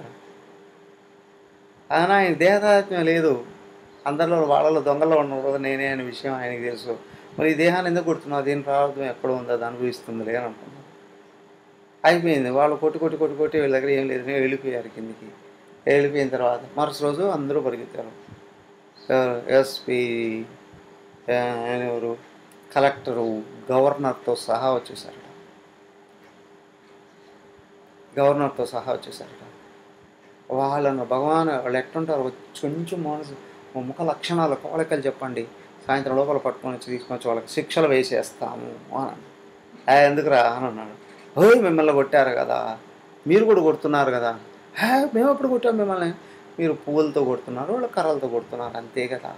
ఆయన ఆయన దేహదాత్మ్యం లేదు అందరిలో వాళ్ళలో దొంగలో ఉన్నారు నేనే అనే విషయం ఆయనకి తెలుసు మరి ఈ దేహాన్ని ఎందుకు కొడుతున్నావు దీని ప్రారంభం ఎక్కడ ఉందో అది అనుభవిస్తుంది అని అనుకున్నాను అయిపోయింది వాళ్ళు కొట్టి కొట్టి కొట్టి కొట్టి వీళ్ళ దగ్గర ఏం లేదు నేను వెళ్ళిపోయారు కిందికి వెళ్ళిపోయిన తర్వాత మరుసటి రోజు అందరూ పరిగెత్తారు ఎవరు? ఎస్పీ ఆ, ఆయన ఎవరు కలెక్టరు గవర్నర్తో సహా వచ్చేసారట గవర్నర్తో సహా వచ్చేసారట వాళ్ళను భగవాన్ వాళ్ళు ఎట్టుంటారు కొంచెం మనసు ముఖ లక్షణాలు కోరికలు చెప్పండి సాయంత్రం లోపల పట్టుకొని వచ్చి తీసుకొని వచ్చి వాళ్ళకి శిక్షలు వేసేస్తాము అని అన్నాడు. "ఆ, ఎందుకురా అని అన్నాడు ఓయ్ మిమ్మల్ని కొట్టారు కదా మీరు కూడా కొడుతున్నారు కదా హే మేము ఎప్పుడు కొట్టాం మిమ్మల్ని మీరు పువ్వులతో కొడుతున్నారు వాళ్ళు కర్రలతో కొడుతున్నారు అంతే కదా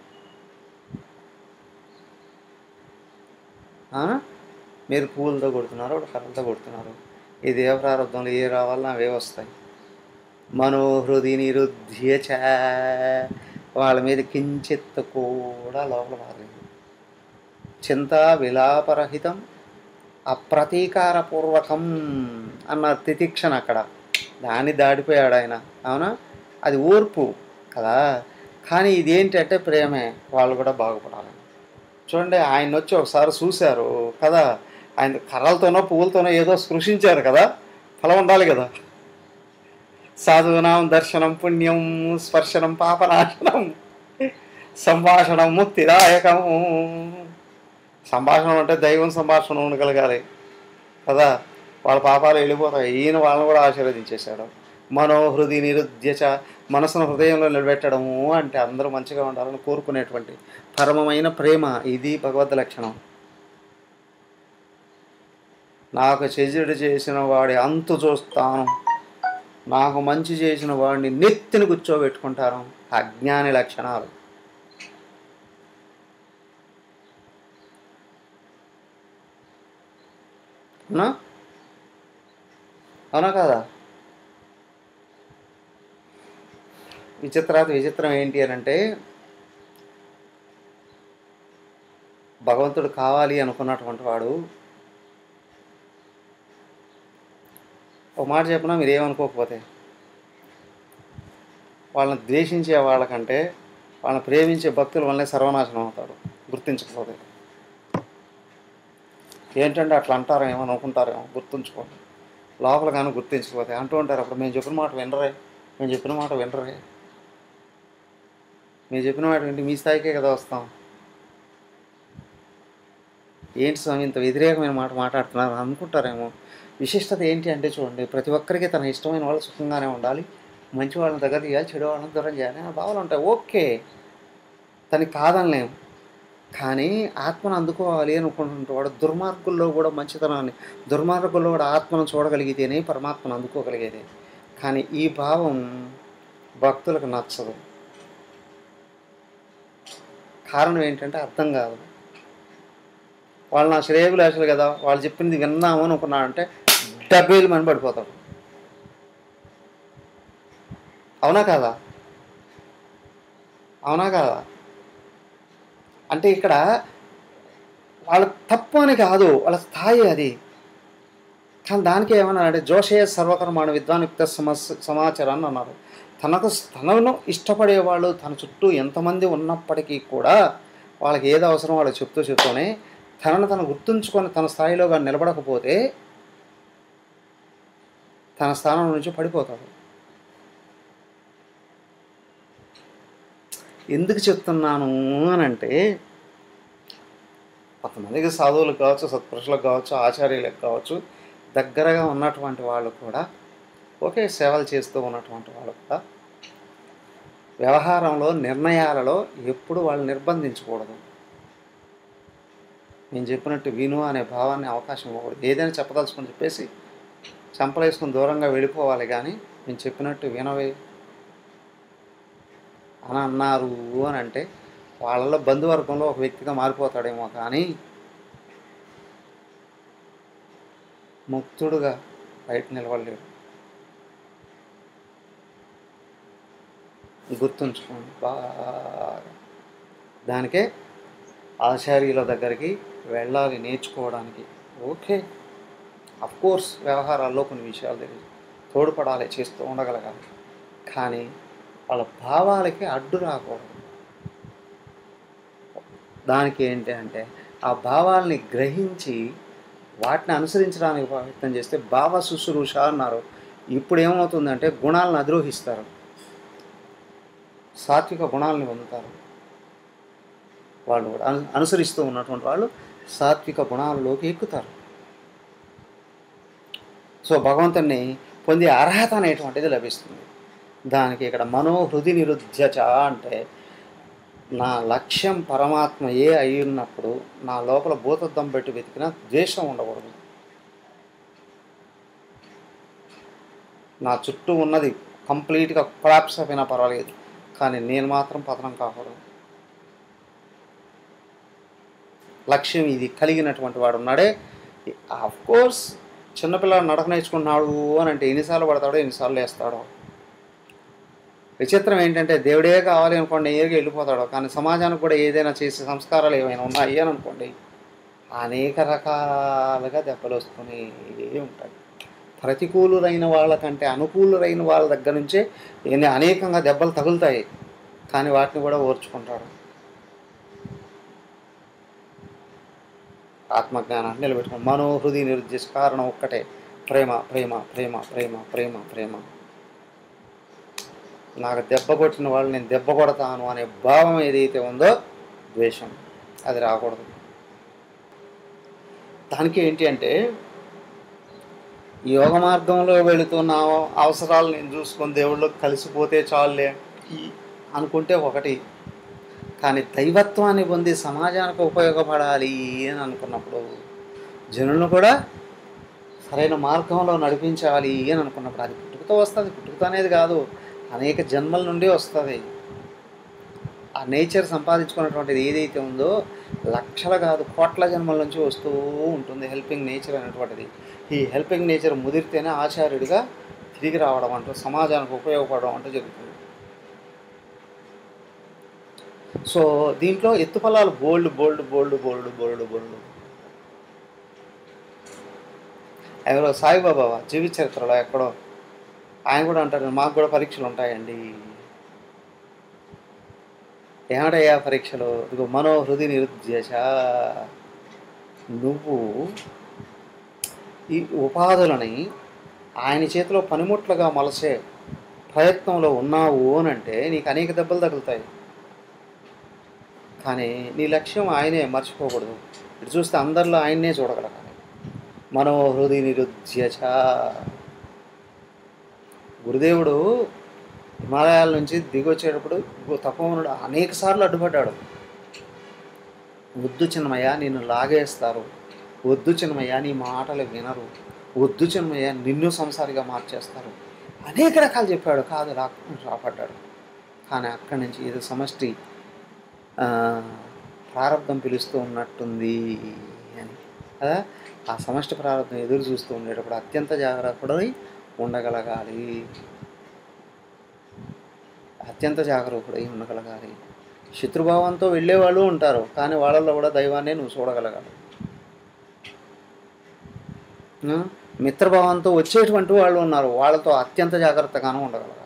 ఆ? మీరు పువ్వులతో కొడుతున్నారు వాళ్ళు కర్రలతో కొడుతున్నారు ఇది ఏ ప్రారంభంలో ఏ రావాలన్నా అవే వస్తాయి మనోహృది నిరుధ్యచ వాళ్ళ మీద కించిత్ కూడా లోపల బాగలేదు చింత విలాపరహితం అప్రతీకారపూర్వకం అన్న తితిక్షణ అక్కడ దాన్ని దాడిపోయాడు ఆయన అవునా అది ఓర్పు కదా కానీ ఇదేంటంటే ప్రేమే వాళ్ళు కూడా బాగుపడాలి చూడండి ఆయన వచ్చి ఒకసారి చూశారు కదా ఆయన కర్రలతోనో పువ్వులతోనో ఏదో స్పృశించారు కదా ఫలం ఉండాలి కదా సాధునాం దర్శనం పుణ్యం స్పర్శనం పాపనాశనం సంభాషణం ముక్తిదాయకము సంభాషణ అంటే దైవం సంభాషణ ఉండగలగాలి కదా వాళ్ళ పాపాలు వెళ్ళిపోతాయి ఈయన వాళ్ళని కూడా ఆశీర్వదించేశాడు మనోహృది నిరుద్యచ మనసును హృదయంలో నిలబెట్టడము అంటే అందరూ మంచిగా ఉండాలని కోరుకునేటువంటి పరమమైన ప్రేమ ఇది భగవద్ లక్షణం నాకు చెజుడు చేసిన వాడి అంతు చూస్తాను నాకు మంచి చేసిన వాడిని నెత్తిని కూర్చోబెట్టుకుంటాను అజ్ఞాని లక్షణాలు అవునా అవునా కాదా విచిత్రాత విచిత్రం ఏంటి అని అంటే భగవంతుడు కావాలి అనుకున్నటువంటి వాడు ఒక మాట చెప్పినా మీరు ఏమనుకోకపోతే వాళ్ళని ద్వేషించే వాళ్ళకంటే వాళ్ళని ప్రేమించే భక్తుల వల్లే సర్వనాశనం అవుతాడు గుర్తించకపోతే ఏంటంటే అట్లా అంటారో ఏమో అనుకుంటారేమో గుర్తుంచుకోండి లోపల కానీ గుర్తించకపోతే అంటూ ఉంటారు అప్పుడు మేము చెప్పిన మాట వినరే మేము చెప్పిన మాట వినరే మేము చెప్పిన మాట వింటే మీ స్థాయికే కదా వస్తాం ఏంటి స్వామి ఇంత వ్యతిరేకమైన మాట మాట్లాడుతున్నారు అనుకుంటారేమో విశిష్టత ఏంటి అంటే చూడండి ప్రతి ఒక్కరికి తన ఇష్టమైన వాళ్ళు సుఖంగానే ఉండాలి మంచి వాళ్ళని దగ్గర తీయాలి చెడు వాళ్ళని దూరం చేయాలి ఆ భావాలు ఉంటాయి ఓకే తనకి కాదనలేము కానీ ఆత్మను అందుకోవాలి అనుకుంటున్నవాడు దుర్మార్గుల్లో కూడా మంచితనాన్ని దుర్మార్గుల్లో కూడా ఆత్మను చూడగలిగితేనే పరమాత్మను అందుకోగలిగేది కానీ ఈ భావం భక్తులకు నచ్చదు కారణం ఏంటంటే అర్థం కాదు వాళ్ళు నా శ్రేయభిలాషులు కదా వాళ్ళు చెప్పింది విన్నాము అనుకున్నాడంటే డబ్బేలు మని పడిపోతాడు అవునా కాదా అవునా కాదా అంటే ఇక్కడ వాళ్ళ తప్పు అని కాదు వాళ్ళ స్థాయి అది కానీ దానికి ఏమన్నా అంటే జోషయ సర్వకర్మాణ విద్వానుక్త సమస్ సమాచారాన్ని అన్నారు తనకు తనను ఇష్టపడేవాళ్ళు తన చుట్టూ ఎంతమంది ఉన్నప్పటికీ కూడా వాళ్ళకి ఏది అవసరం వాళ్ళు చెప్తూ చెప్తూనే తనను తను గుర్తుంచుకొని తన స్థాయిలో కానీ నిలబడకపోతే తన స్థానం నుంచి పడిపోతాడు ఎందుకు చెప్తున్నాను అని అంటే కొంతమందికి సాధువులకు కావచ్చు సత్పురుషులకు కావచ్చు ఆచార్యులకు కావచ్చు దగ్గరగా ఉన్నటువంటి వాళ్ళు కూడా ఒకే సేవలు చేస్తూ ఉన్నటువంటి వాళ్ళు కూడా వ్యవహారంలో నిర్ణయాలలో ఎప్పుడు వాళ్ళు నిర్బంధించకూడదు నేను చెప్పినట్టు విను అనే భావాన్ని అవకాశం ఇవ్వకూడదు ఏదైనా చెప్పదలుచుకొని చెప్పేసి చంపలేసుకుని దూరంగా వెళ్ళిపోవాలి కానీ నేను చెప్పినట్టు వినవే అని అన్నారు అని అంటే వాళ్ళలో బంధువర్గంలో ఒక వ్యక్తిగా మారిపోతాడేమో కానీ ముక్తుడుగా బయట నిలబడలేడు గుర్తుంచుకోండి బాగా దానికే ఆచార్యుల దగ్గరికి వెళ్ళాలి నేర్చుకోవడానికి ఓకే కోర్స్ వ్యవహారాల్లో కొన్ని విషయాలు తెలియదు తోడ్పడాలి చేస్తూ ఉండగలగాలి కానీ వాళ్ళ భావాలకి అడ్డు రాకూడదు దానికి ఏంటి అంటే ఆ భావాల్ని గ్రహించి వాటిని అనుసరించడానికి ప్రయత్నం చేస్తే భావ శుశ్రూష అన్నారు ఇప్పుడు ఏమవుతుందంటే గుణాలను అద్రోహిస్తారు సాత్విక గుణాలని పొందుతారు వాళ్ళు కూడా అను అనుసరిస్తూ ఉన్నటువంటి వాళ్ళు సాత్విక గుణాలలోకి ఎక్కుతారు సో భగవంతుని పొందే అర్హత అనేటువంటిది లభిస్తుంది దానికి ఇక్కడ మనోహృది నిరుధ్యచ అంటే నా లక్ష్యం పరమాత్మ ఏ అయి ఉన్నప్పుడు నా లోపల భూతద్దం పెట్టి వెతికినా ద్వేషం ఉండకూడదు నా చుట్టూ ఉన్నది కంప్లీట్గా కొలాప్స్ అయినా పర్వాలేదు కానీ నేను మాత్రం పతనం కాకూడదు లక్ష్యం ఇది కలిగినటువంటి వాడు ఉన్నాడే ఆఫ్ కోర్స్ చిన్నపిల్లాడు నడక నేర్చుకుంటున్నాడు అని అంటే ఎన్నిసార్లు పడతాడో ఎన్నిసార్లు వేస్తాడో విచిత్రం ఏంటంటే దేవుడే కావాలి అనుకోండి నేరుగా వెళ్ళిపోతాడు కానీ సమాజానికి కూడా ఏదైనా చేసే సంస్కారాలు ఏమైనా ఉన్నాయి అని అనుకోండి అనేక రకాలుగా దెబ్బలు వస్తూనే ఉంటాయి ప్రతికూలురైన వాళ్ళకంటే అనుకూలురైన వాళ్ళ దగ్గర నుంచే ఎన్ని అనేకంగా దెబ్బలు తగులుతాయి కానీ వాటిని కూడా ఓర్చుకుంటాడు ఆత్మజ్ఞానాన్ని నిలబెట్టుకోండి మనోహృది నిరుద్దేశ కారణం ఒక్కటే ప్రేమ ప్రేమ ప్రేమ ప్రేమ ప్రేమ ప్రేమ నాకు దెబ్బ కొట్టిన వాళ్ళు నేను దెబ్బ కొడతాను అనే భావం ఏదైతే ఉందో ద్వేషం అది రాకూడదు దానికి ఏంటి అంటే యోగ మార్గంలో వెళుతున్న అవసరాలు నేను చూసుకొని దేవుళ్ళకి కలిసిపోతే చాలులే ఈ- అనుకుంటే ఒకటి కానీ దైవత్వాన్ని పొంది సమాజానికి ఉపయోగపడాలి అని అనుకున్నప్పుడు జనులను కూడా సరైన మార్గంలో నడిపించాలి అని అనుకున్నప్పుడు అది పుట్టుకతో వస్తుంది పుట్టుకతో అనేది కాదు అనేక జన్మల నుండి వస్తుంది ఆ నేచర్ సంపాదించుకున్నటువంటిది ఏదైతే ఉందో లక్షల కాదు కోట్ల జన్మల నుంచి వస్తూ ఉంటుంది హెల్పింగ్ నేచర్ అనేటువంటిది ఈ హెల్పింగ్ నేచర్ ముదిరితేనే ఆచార్యుడిగా తిరిగి రావడం అంటూ సమాజానికి ఉపయోగపడడం అంటూ జరుగుతుంది సో దీంట్లో ఎత్తుపల్లాలు బోల్డ్ బోల్డ్ బోల్డ్ బోల్డ్ బోల్డ్ బోల్డ్ ఎవరో సాయిబాబా జీవిత చరిత్రలో ఎక్కడో ఆయన కూడా అంటారు మాకు కూడా పరీక్షలు ఉంటాయండి ఏమిటయ్యా పరీక్షలు ఇదిగో మనోహృది నిరుద్దేశ నువ్వు ఈ ఉపాధులని ఆయన చేతిలో పనిముట్లుగా మలసే ప్రయత్నంలో ఉన్నావు అని అంటే నీకు అనేక దెబ్బలు తగులుతాయి కానీ నీ లక్ష్యం ఆయనే మర్చిపోకూడదు ఇటు చూస్తే అందరిలో ఆయన్నే చూడగలగాలి మనోహృది నిరుద్యచ గురుదేవుడు హిమాలయాల నుంచి దిగొచ్చేటప్పుడు తపమునుడు అనేక సార్లు అడ్డుపడ్డాడు వద్దు చిన్నమయ్య నిన్ను లాగేస్తారు వద్దు చిన్నమయ్య నీ మాటలు వినరు వద్దు చిన్నమయ్య నిన్ను సంసారిగా మార్చేస్తారు అనేక రకాలు చెప్పాడు కాదు రా రాపడ్డాడు కానీ అక్కడి నుంచి ఇది సమష్టి ఆ, ప్రారంధం పిలుస్తూ ఉన్నట్టుంది అని కదా ఆ సమష్టి ప్రారంభం ఎదురు చూస్తూ ఉండేటప్పుడు అత్యంత జాగ్రత్తపడి ఉండగలగాలి అత్యంత జాగరూకుడై ఉండగలగాలి శత్రుభావంతో వెళ్ళేవాళ్ళు ఉంటారు కానీ వాళ్ళల్లో కూడా దైవాన్ని నువ్వు చూడగలగాలి ఆ? మిత్రభావంతో వచ్చేటువంటి వాళ్ళు ఉన్నారు వాళ్ళతో అత్యంత జాగ్రత్తగానూ ఉండగలగాలి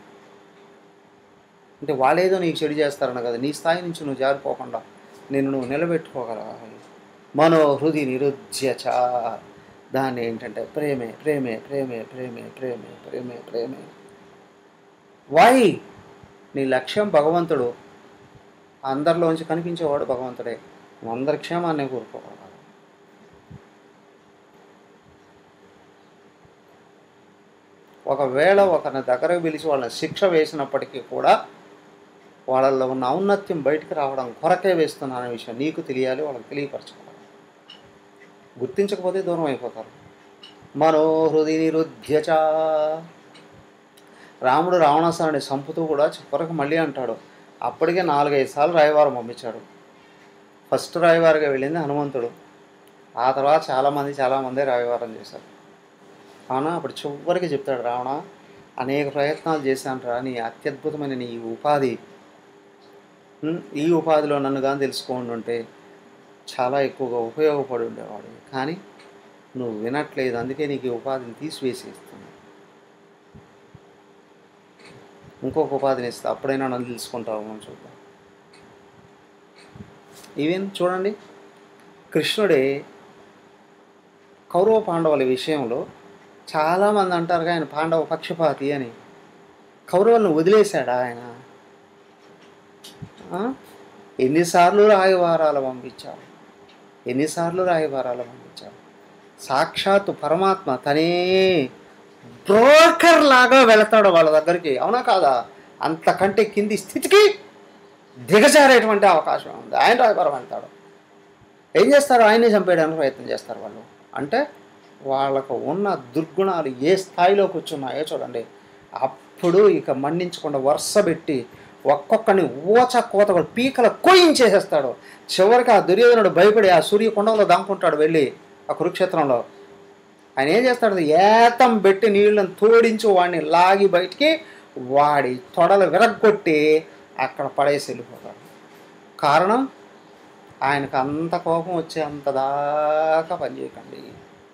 అంటే వాళ్ళేదో నీకు చెడు చేస్తారన్న కదా నీ స్థాయి నుంచి నువ్వు జారిపోకుండా నేను నువ్వు నిలబెట్టుకోగలగాలి మనో హృది నిరుధ్యచ దాన్ని ఏంటంటే ప్రేమే ప్రేమే ప్రేమే ప్రేమే ప్రేమే ప్రేమే ప్రేమే వై నీ లక్ష్యం భగవంతుడు అందరిలోంచి కనిపించేవాడు భగవంతుడే నువ్వు అందరి క్షేమాన్ని కోరుకోవాలి ఒకవేళ ఒకరిని దగ్గరకు పిలిచి వాళ్ళని శిక్ష వేసినప్పటికీ కూడా వాళ్ళల్లో ఉన్న ఔన్నత్యం బయటికి రావడం కొరకే వేస్తున్నాను అనే విషయం నీకు తెలియాలి వాళ్ళకి తెలియపరచుకోవాలి గుర్తించకపోతే దూరం అయిపోతారు మనో హృది నిరుధ్యచ రాముడు రావణాసురుడిని చంపుతూ కూడా చివరకు మళ్ళీ అంటాడు అప్పటికే నాలుగైదు సార్లు రాయవారం పంపించాడు ఫస్ట్ రాయవారిగా వెళ్ళింది హనుమంతుడు ఆ తర్వాత చాలామంది చాలామంది రాయవారం చేశారు అవునా అప్పుడు చివరికి చెప్తాడు రావణ అనేక ప్రయత్నాలు చేశాను రా నీ అత్యద్భుతమైన నీ ఉపాధి ఉమ్, ఈ ఉపాధిలో నన్ను కానీ తెలుసుకోండి ఉంటే చాలా ఎక్కువగా ఉపయోగపడి ఉండేవాడు కానీ నువ్వు వినట్లేదు అందుకే నీకు ఈ ఉపాధిని తీసివేసేస్తున్నా ఇంకొక ఉపాధిని ఇస్తా అప్పుడైనా నన్ను తెలుసుకుంటావు మనం చూద్దాం ఈవెన్ చూడండి కృష్ణుడే కౌరవ పాండవుల విషయంలో చాలామంది అంటారు ఆయన పాండవ పక్షపాతి అని కౌరవులను వదిలేశాడా ఆయన ఆ? ఎన్నిసార్లు రాయవారాలు పంపించాడు ఎన్నిసార్లు రాయవారాలు పంపించాడు సాక్షాత్తు పరమాత్మ తనే బ్రోకర్ లాగా వెళతాడు వాళ్ళ దగ్గరికి అవునా కాదా అంతకంటే కింది స్థితికి దిగజారేటువంటి అవకాశం ఉంది ఆయన రాయబారం వెళ్తాడు ఏం చేస్తారు ఆయన్ని చంపేయడానికి ప్రయత్నం చేస్తారు వాళ్ళు అంటే వాళ్ళకు ఉన్న దుర్గుణాలు ఏ స్థాయిలో కూర్చున్నాయో చూడండి అప్పుడు ఇక మన్నించకుండా వరుస పెట్టి ఒక్కొక్కడిని ఊచ కోత కూడా పీకల కోయించేసేస్తాడు చివరికి ఆ దుర్యోధనుడు భయపడి ఆ సూర్యకుండంలో దాక్కుంటాడు వెళ్ళి ఆ కురుక్షేత్రంలో ఆయన ఏం చేస్తాడు ఏతం పెట్టి నీళ్ళని తోడించి వాడిని లాగి బయటికి వాడి తొడలు విరగ్గొట్టి అక్కడ పడేసి వెళ్ళిపోతాడు కారణం ఆయనకు అంత కోపం వచ్చే అంత దాకా పనిచేయకండి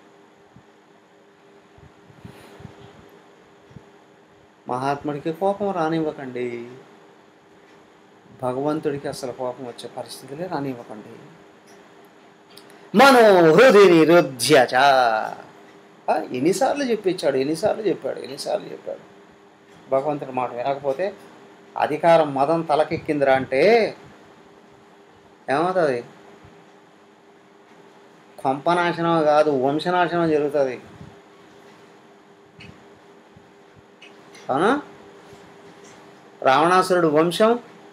మహాత్ముడికి కోపం రానివ్వకండి భగవంతుడికి అసలు కోపం వచ్చే పరిస్థితులే రానివ్వకండి మనో హృది నిరుధ్యచ ఆ, ఎన్నిసార్లు చెప్పించాడు ఎన్నిసార్లు చెప్పాడు ఎన్నిసార్లు చెప్పాడు భగవంతుడి మాట వినకపోతే అధికారం మదం తలకెక్కిందిరా అంటే ఏమవుతుంది కొంపనాశనం కాదు వంశనాశనం జరుగుతుంది అవునా రావణాసురుడు వంశం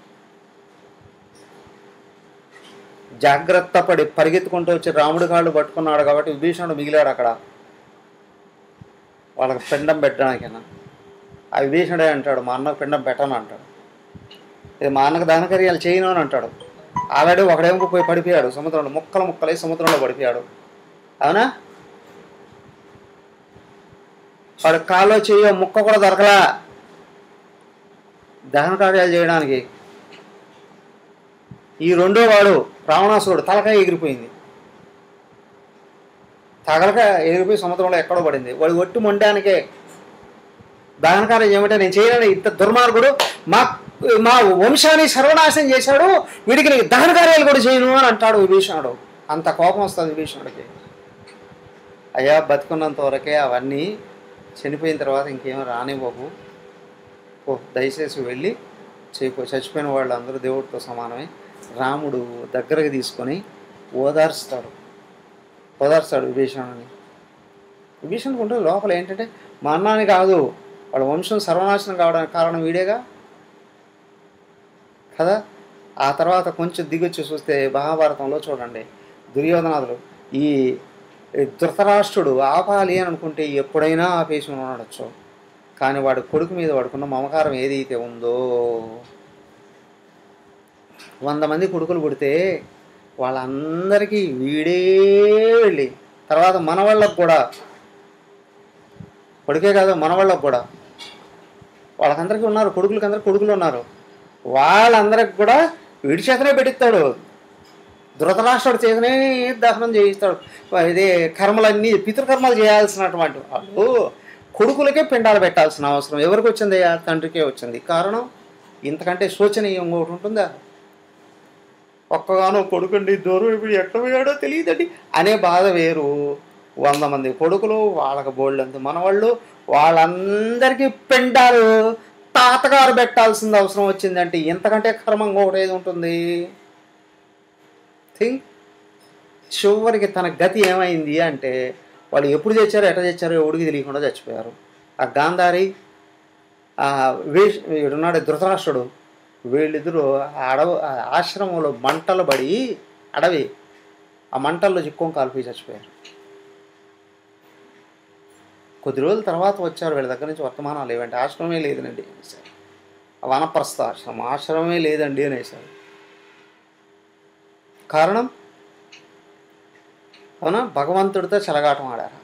జాగ్రత్త పడి పరిగెత్తుకుంటూ వచ్చి రాముడి కాళ్ళు పట్టుకున్నాడు కాబట్టి విభీషణుడు మిగిలాడు అక్కడ వాళ్ళకి పిండం పెట్టడానికైనా ఆ విభీషణుడే అంటాడు మా అన్నకు పిండం పెట్టను అంటాడు ఇది మా అన్నకు దానకర్యాలు చేయను అని అంటాడు ఆల్రెడీ ఒకడేమో పోయి పడిపోయాడు సముద్రంలో ముక్కలు ముక్కలై సముద్రంలో పడిపోయాడు అవునా వాడు కాలో చెయ్యో ముక్క కూడా దొరకలా దహన కార్యాలు చేయడానికి ఈ రెండో వాడు రావణాసురుడు తలకాయ ఎగిరిపోయింది తగలకాయ ఎగిరిపోయి సముద్రంలో ఎక్కడో పడింది వాడు ఒట్టి మొండానికే దహన కార్యం ఏమంటే నేను చేయలేను ఇంత దుర్మార్గుడు మా మా వంశాన్ని సర్వనాశనం చేశాడు వీడికి నీకు దహన కార్యాలు కూడా చేయను అని అంటాడు విభీషణుడు అంత కోపం వస్తుంది విభీషణుడికి అయ్యా బతుకున్నంత వరకే అవన్నీ చనిపోయిన తర్వాత ఇంకేం రానివ్వకు ఓ దయచేసి వెళ్ళి చేయకో చచ్చిపోయిన వాళ్ళు అందరూ దేవుడితో సమానమే రాముడు దగ్గరకు తీసుకొని ఓదార్స్తాడు ఓదార్స్తాడు విభీషణుని విభీషణుడికి ఉంటుంది లోపల ఏంటంటే మా అన్నాని కాదు వాళ్ళ వంశం సర్వనాశనం కావడానికి కారణం వీడేగా కదా ఆ తర్వాత కొంచెం దిగొచ్చి చూస్తే మహాభారతంలో చూడండి దుర్యోధనాదులు ఈ ఈ ధృతరాష్ట్రుడు ఆపాలి అని అనుకుంటే ఎప్పుడైనా ఆపేసి ఉండొచ్చు కానీ వాడు కొడుకు మీద వాడుకున్న మమకారం ఏదైతే ఉందో వంద మంది కొడుకులు పుడితే వాళ్ళందరికీ వీడే వెళ్ళి తర్వాత మన వాళ్ళకు కూడా కొడుకే కాదు మన వాళ్ళకు కూడా వాళ్ళకందరికీ ఉన్నారు కొడుకులకి అందరికి కొడుకులు ఉన్నారు వాళ్ళందరికి కూడా వీడి చేతనే పెట్టిస్తాడు ధృతరాష్ట్రుడు చేతనే దహనం చేయిస్తాడు ఇదే కర్మలన్నీ పితృకర్మలు చేయాల్సినటువంటి వాళ్ళు కొడుకులకే పిండాలు పెట్టాల్సిన అవసరం ఎవరికి వచ్చింది ఆ తండ్రికే వచ్చింది కారణం ఇంతకంటే శోచనీయం ఒకటి ఉంటుందా ఒక్కగానో కొడుకండి దూరం ఇప్పుడు ఎక్కడ పోయాడో తెలియదండి అనే బాధ వేరు వంద మంది కొడుకులు వాళ్ళకి బోళ్ళంత మనవాళ్ళు వాళ్ళందరికీ పిండాలు తాతగారు పెట్టాల్సిన అవసరం వచ్చిందంటే ఇంతకంటే కర్మంగా ఒకటి ఏది ఉంటుంది థింక్ చివరికి తన గతి ఏమైంది అంటే వాళ్ళు ఎప్పుడు తెచ్చారో ఎట్లా తెచ్చారో ఎవడికి తెలియకుండా చచ్చిపోయారు ఆ గాంధారి ఆ వేష్ ఉన్నాడు ధృతరాష్ట్రుడు వీళ్ళిద్దరూ ఆ అడవి ఆ ఆశ్రమంలో మంటలు పడి అడవి ఆ మంటల్లో చిక్కుని కాలిపోయి చచ్చిపోయారు కొద్ది రోజుల తర్వాత వచ్చారు వీళ్ళ దగ్గర నుంచి వర్తమానాలు ఏవంటే ఆశ్రమమే లేదనండి అనేసారు వనప్రస్థ ఆశ్రమం ఆశ్రమమే లేదండి అనేసారు కారణం అవునా భగవంతుడితో చెలగాటం ఆడారా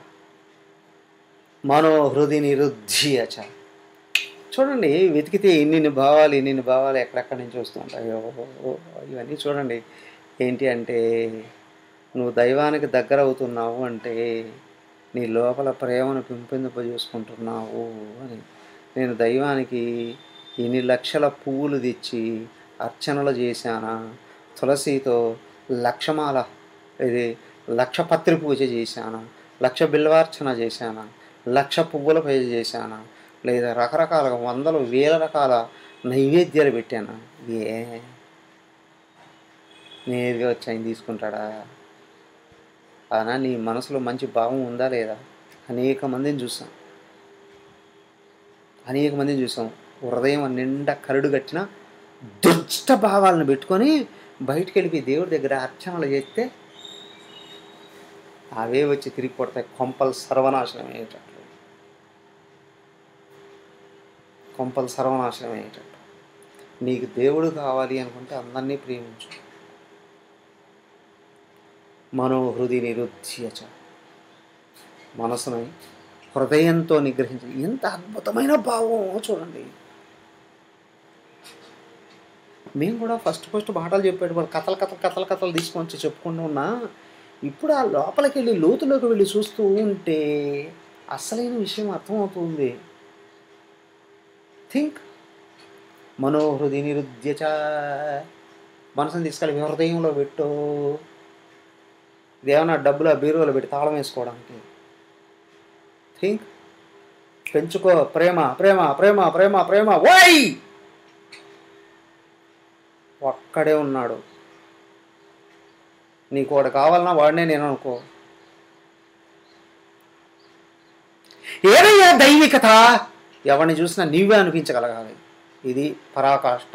మనోహృది నిరుద్ధియచ చూడండి వెతికితే ఇన్నిన్ని భావాలు ఇన్నిన్ని భావాలు ఎక్కడెక్కడి నుంచి వస్తుంటాయో ఇవన్నీ చూడండి ఏంటి అంటే నువ్వు దైవానికి దగ్గర అవుతున్నావు అంటే నీ లోపల ప్రేమను పెంపొందింపజేసుకుంటున్నావు అని నేను దైవానికి ఇన్ని లక్షల పువ్వులు తెచ్చి అర్చనలు చేశానా తులసితో లక్షమాల ఇది లక్ష పత్రి పూజ చేశానా లక్ష బిల్వార్చన చేశానా లక్ష పువ్వుల పూజ చేశానా లేదా రకరకాల వందలు వేల రకాల నైవేద్యాలు పెట్టానా ఏ నేరుగా వచ్చి ఆయన తీసుకుంటాడా అనా నీ మనసులో మంచి భావం ఉందా లేదా అనేక మందిని చూసాం అనేక మందిని చూసాం హృదయం నిండా కరుడు కట్టిన దుష్ట భావాలను పెట్టుకొని బయటికి వెళ్ళి దేవుడి దగ్గర అర్చనలు చేస్తే అవే వచ్చి తిరిగి కొడతాయి కొంపలు సర్వనాశనం అయ్యేటట్లు కొంపలు సర్వనాశనం అయ్యేటట్లు నీకు దేవుడు కావాలి అనుకుంటే అందరినీ ప్రేమించు మనోహృది నిరుధ్యచ మనసుని హృదయంతో నిగ్రహించి ఎంత అద్భుతమైన భావం చూడండి మేము కూడా ఫస్ట్ ఫస్ట్ మాటలు చెప్పేటప్పుడు కథలు కథలు కథలు కథలు తీసుకొని వచ్చి చెప్పుకుంటూ ఉన్నా ఇప్పుడు ఆ లోపలికి వెళ్ళి లోతులోకి వెళ్ళి చూస్తూ ఉంటే అసలైన విషయం అర్థమవుతుంది థింక్ మనోహృది నిరుద్యచ మనసుని తీసుకెళ్ళి హృదయంలో పెట్టు ఇదేమన్నా డబ్బులు ఆ బీరువాలో పెట్టి తాళం వేసుకోవడానికి థింక్ పెంచుకో ప్రేమ ప్రేమ ప్రేమ ప్రేమ ప్రేమ వై ఒక్కడే ఉన్నాడు నీకు వాడు కావాలన్నా వాడినే నేను అనుకో ఏదయ్యా దైవికత ఎవరిని చూసినా నీవే అనిపించగలగాలి ఇది పరాకాష్ట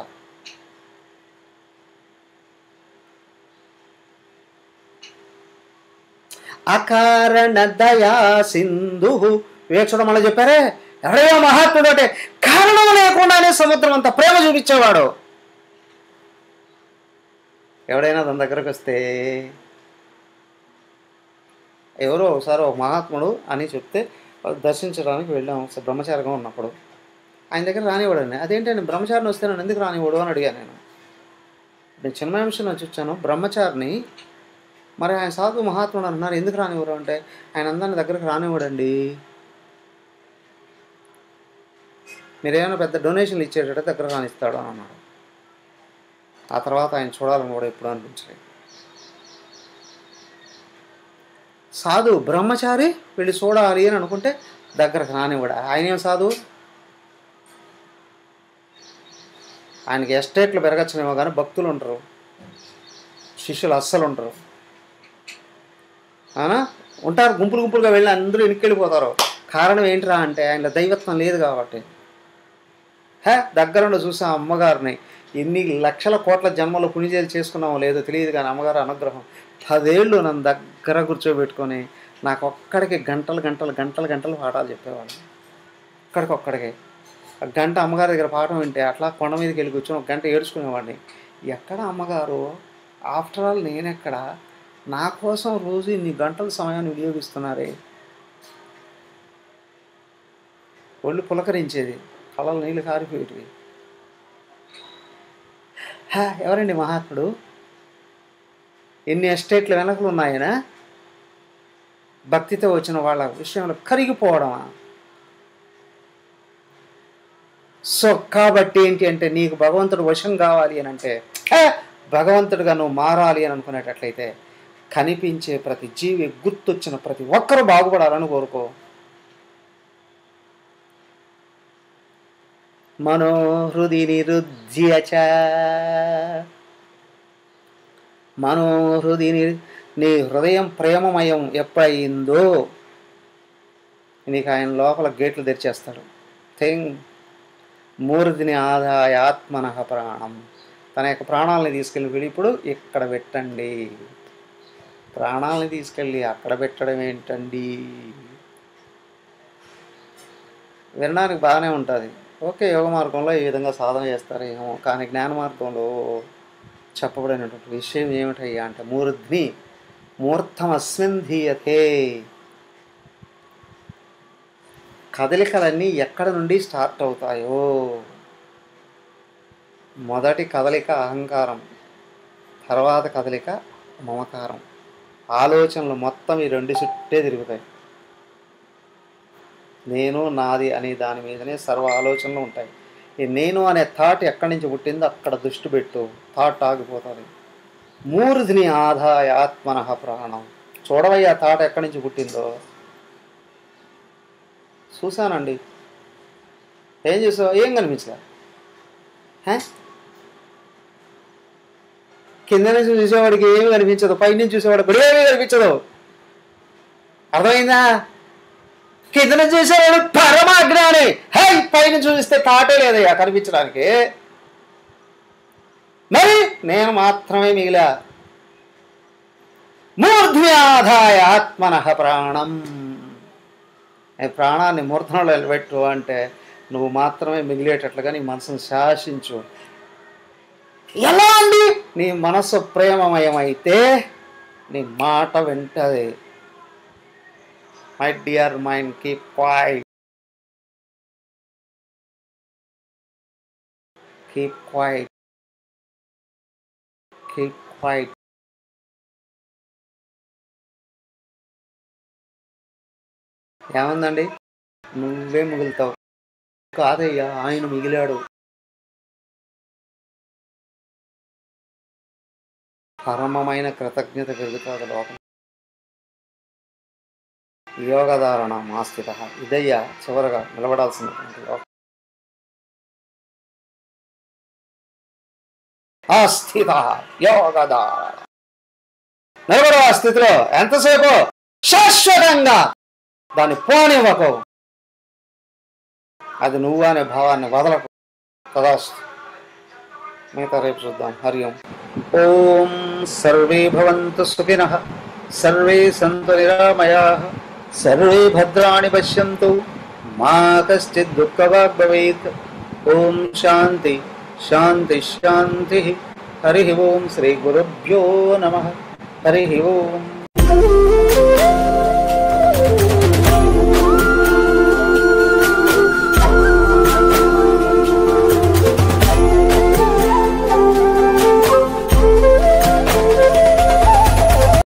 అకారణ దయా సింధు వివేక్షణ మళ్ళీ చెప్పారే ఎవడయ్యా మహాత్ముడు అంటే కారణం లేకుండానే సముద్రం అంత ప్రేమ చూపించేవాడు ఎవడైనా తన దగ్గరకు వస్తే ఎవరో ఒకసారి ఒక మహాత్ముడు అని చెప్తే దర్శించడానికి వెళ్ళాం ఒకసారి బ్రహ్మచారిగా ఉన్నప్పుడు ఆయన దగ్గర రానివ్వడండి అదేంటండి బ్రహ్మచారిని వస్తే నన్ను ఎందుకు రానివ్వడు అని అడిగాను నేను నేను చిన్మయాంశం నుంచి వచ్చాను బ్రహ్మచారిని మరి ఆయన సాధు మహాత్ముడు అంటున్నారు ఎందుకు రానివ్వరు అంటే ఆయన అందరిని దగ్గరకు రానివ్వడండి మీరేమైనా పెద్ద డొనేషన్లు ఇచ్చేటట్టు దగ్గర రానిస్తాడు అని అన్నాడు ఆ తర్వాత ఆయన చూడాలని కూడా ఎప్పుడు అనిపించలేదు సాధు బ్రహ్మచారి వెళ్ళి చూడాలి అని అనుకుంటే దగ్గరకు రానివ్వడు ఆయన ఏం సాధు ఆయనకి ఎస్టేట్లు పెరగచ్చునేమో కానీ భక్తులు ఉంటారు శిష్యులు అస్సలు ఉంటారు అవునా ఉంటారు గుంపులు గుంపులుగా వెళ్ళి అందరూ వెనక్కి వెళ్ళిపోతారు కారణం ఏంటిరా అంటే ఆయన దైవత్వం లేదు కాబట్టి హే దగ్గరుండి చూసాం అమ్మగారిని ఎన్ని లక్షల కోట్ల జన్మలో పుణ్యజలు చేసుకున్నామో లేదో తెలియదు కానీ అమ్మగారు అనుగ్రహం పదేళ్ళు నన్ను దగ్గర కూర్చోబెట్టుకొని నాకు ఒక్కడికి గంటలు గంటలు గంటలు గంటలు పాఠాలు చెప్పేవాడు ఒక్కడికి ఒక్కడికి ఆ గంట అమ్మగారి దగ్గర పాఠం వింటే అట్లా కొండ మీదకి వెళ్ళి కూర్చొని ఒక గంట ఏడ్చుకునేవాడిని ఎక్కడ అమ్మగారు ఆఫ్టర్ ఆల్ నేనెక్కడ నా కోసం రోజు ఇన్ని గంటల సమయాన్ని వినియోగిస్తున్నారే ఒళ్ళు పులకరించేది కళ్ళలో నీళ్ళు కారిపోయేటివి హా, ఎవరండి మహాత్ముడు ఎన్ని ఎస్టేట్ల వెనకలు ఉన్నాయనా భక్తితో వచ్చిన వాళ్ళ విషయంలో కరిగిపోవడమా సో కాబట్టి ఏంటి అంటే నీకు భగవంతుడు వశం కావాలి అని అంటే హే, భగవంతుడిగా నువ్వు మారాలి అని అనుకునేటట్లయితే కనిపించే ప్రతి జీవి గుర్తొచ్చిన ప్రతి ఒక్కరూ బాగుపడాలని కోరుకో మనోహృది నిరుధ్య చ మనోహృది ని- నీ హృదయం ప్రేమమయం ఎప్పుడయిందో నీకు ఆయన లోపల గేట్లు తెరిచేస్తాడు థింగ్ మూర్ధిని ఆదాయ ఆత్మన ప్రాణం తన యొక్క ప్రాణాలని తీసుకెళ్ళి వీడు ఇప్పుడు ఇక్కడ పెట్టండి ప్రాణాలని తీసుకెళ్ళి అక్కడ పెట్టడం ఏంటండి వినడానికి బాగానే ఉంటుంది ఓకే యోగ మార్గంలో ఈ విధంగా సాధన చేస్తారేమో కానీ జ్ఞాన మార్గంలో చెప్పబడినటువంటి విషయం ఏమిటయ్యా అంటే మూర్ధ్ని మూర్ధమస్మిన్ ధీయతే కదలికలన్నీ ఎక్కడ నుండి స్టార్ట్ అవుతాయో మొదటి కదలిక అహంకారం తర్వాత కదలిక మమకారం ఆలోచనలు మొత్తం ఈ రెండు చుట్టే తిరుగుతాయి నేను నాది అనే దాని మీదనే సర్వ ఆలోచనలు ఉంటాయి ఈ నేను అనే థాట్ ఎక్కడి నుంచి పుట్టిందో అక్కడ దృష్టి పెట్టు థాట్ ఆగిపోతుంది మూర్ధిని ఆదాయ ఆత్మన ప్రాణం చూడవయ్యా థాట్ ఎక్కడి నుంచి పుట్టిందో చూశానండి ఏం చూసావు ఏం కనిపించలే హే? కింద నుంచి చూసేవాడికి ఏమి కనిపించదు పై నుంచి చూసేవాడికి ఏమీ కనిపించదు అర్థమైందా కింద నుంచి చూసేవాడు పరమ అజ్ఞాని హై పైన చూస్తే తాటే లేదయ్యా కనిపించడానికి మరి నేను మాత్రమే మిగిలా మూర్ధ్వి ఆదాయ ఆత్మన ప్రాణం ఈ ప్రాణాన్ని మూర్ధనలో నిలబెట్టు అంటే నువ్వు మాత్రమే మిగిలేటట్లుగా నీ మనసును శాసించు ఎలా అండి నీ మనసు ప్రేమమయమైతే నీ మాట వింటది my dear mind keep quiet keep quiet keep quiet ఏమందండి నువ్వే మిగులుతావు కాదయ్యా ఆయన మిగిలాడు పరమమైన కృతజ్ఞత పెరుగుతుంది లోపల యోగధారణ మాస్థిత ఇదయ్యా చివరగా నిలబడాల్సినటువంటి యోగం ఆస్థిత యోగధారణ నిలబడు ఆ స్థితిలో ఎంతసేపు శాశ్వతంగా దాన్ని పోనివ్వకు అది నువ్వు అనే భావాన్ని వదలకు తదాస్తు మిగతా రేపు చూద్దాం హరి ఓం ఓం సర్వే భవంతు సుఖినః సర్వే సంతు నిరామయాః సర్వే భద్రాణి పశ్యంతు మా కశ్చిత్ దుఃఖవాగ్ భవేత్ ఓం శాంతి శాంతి శాంతి హరి ఓం శ్రీ గురుభ్యో నమ హరి ఓం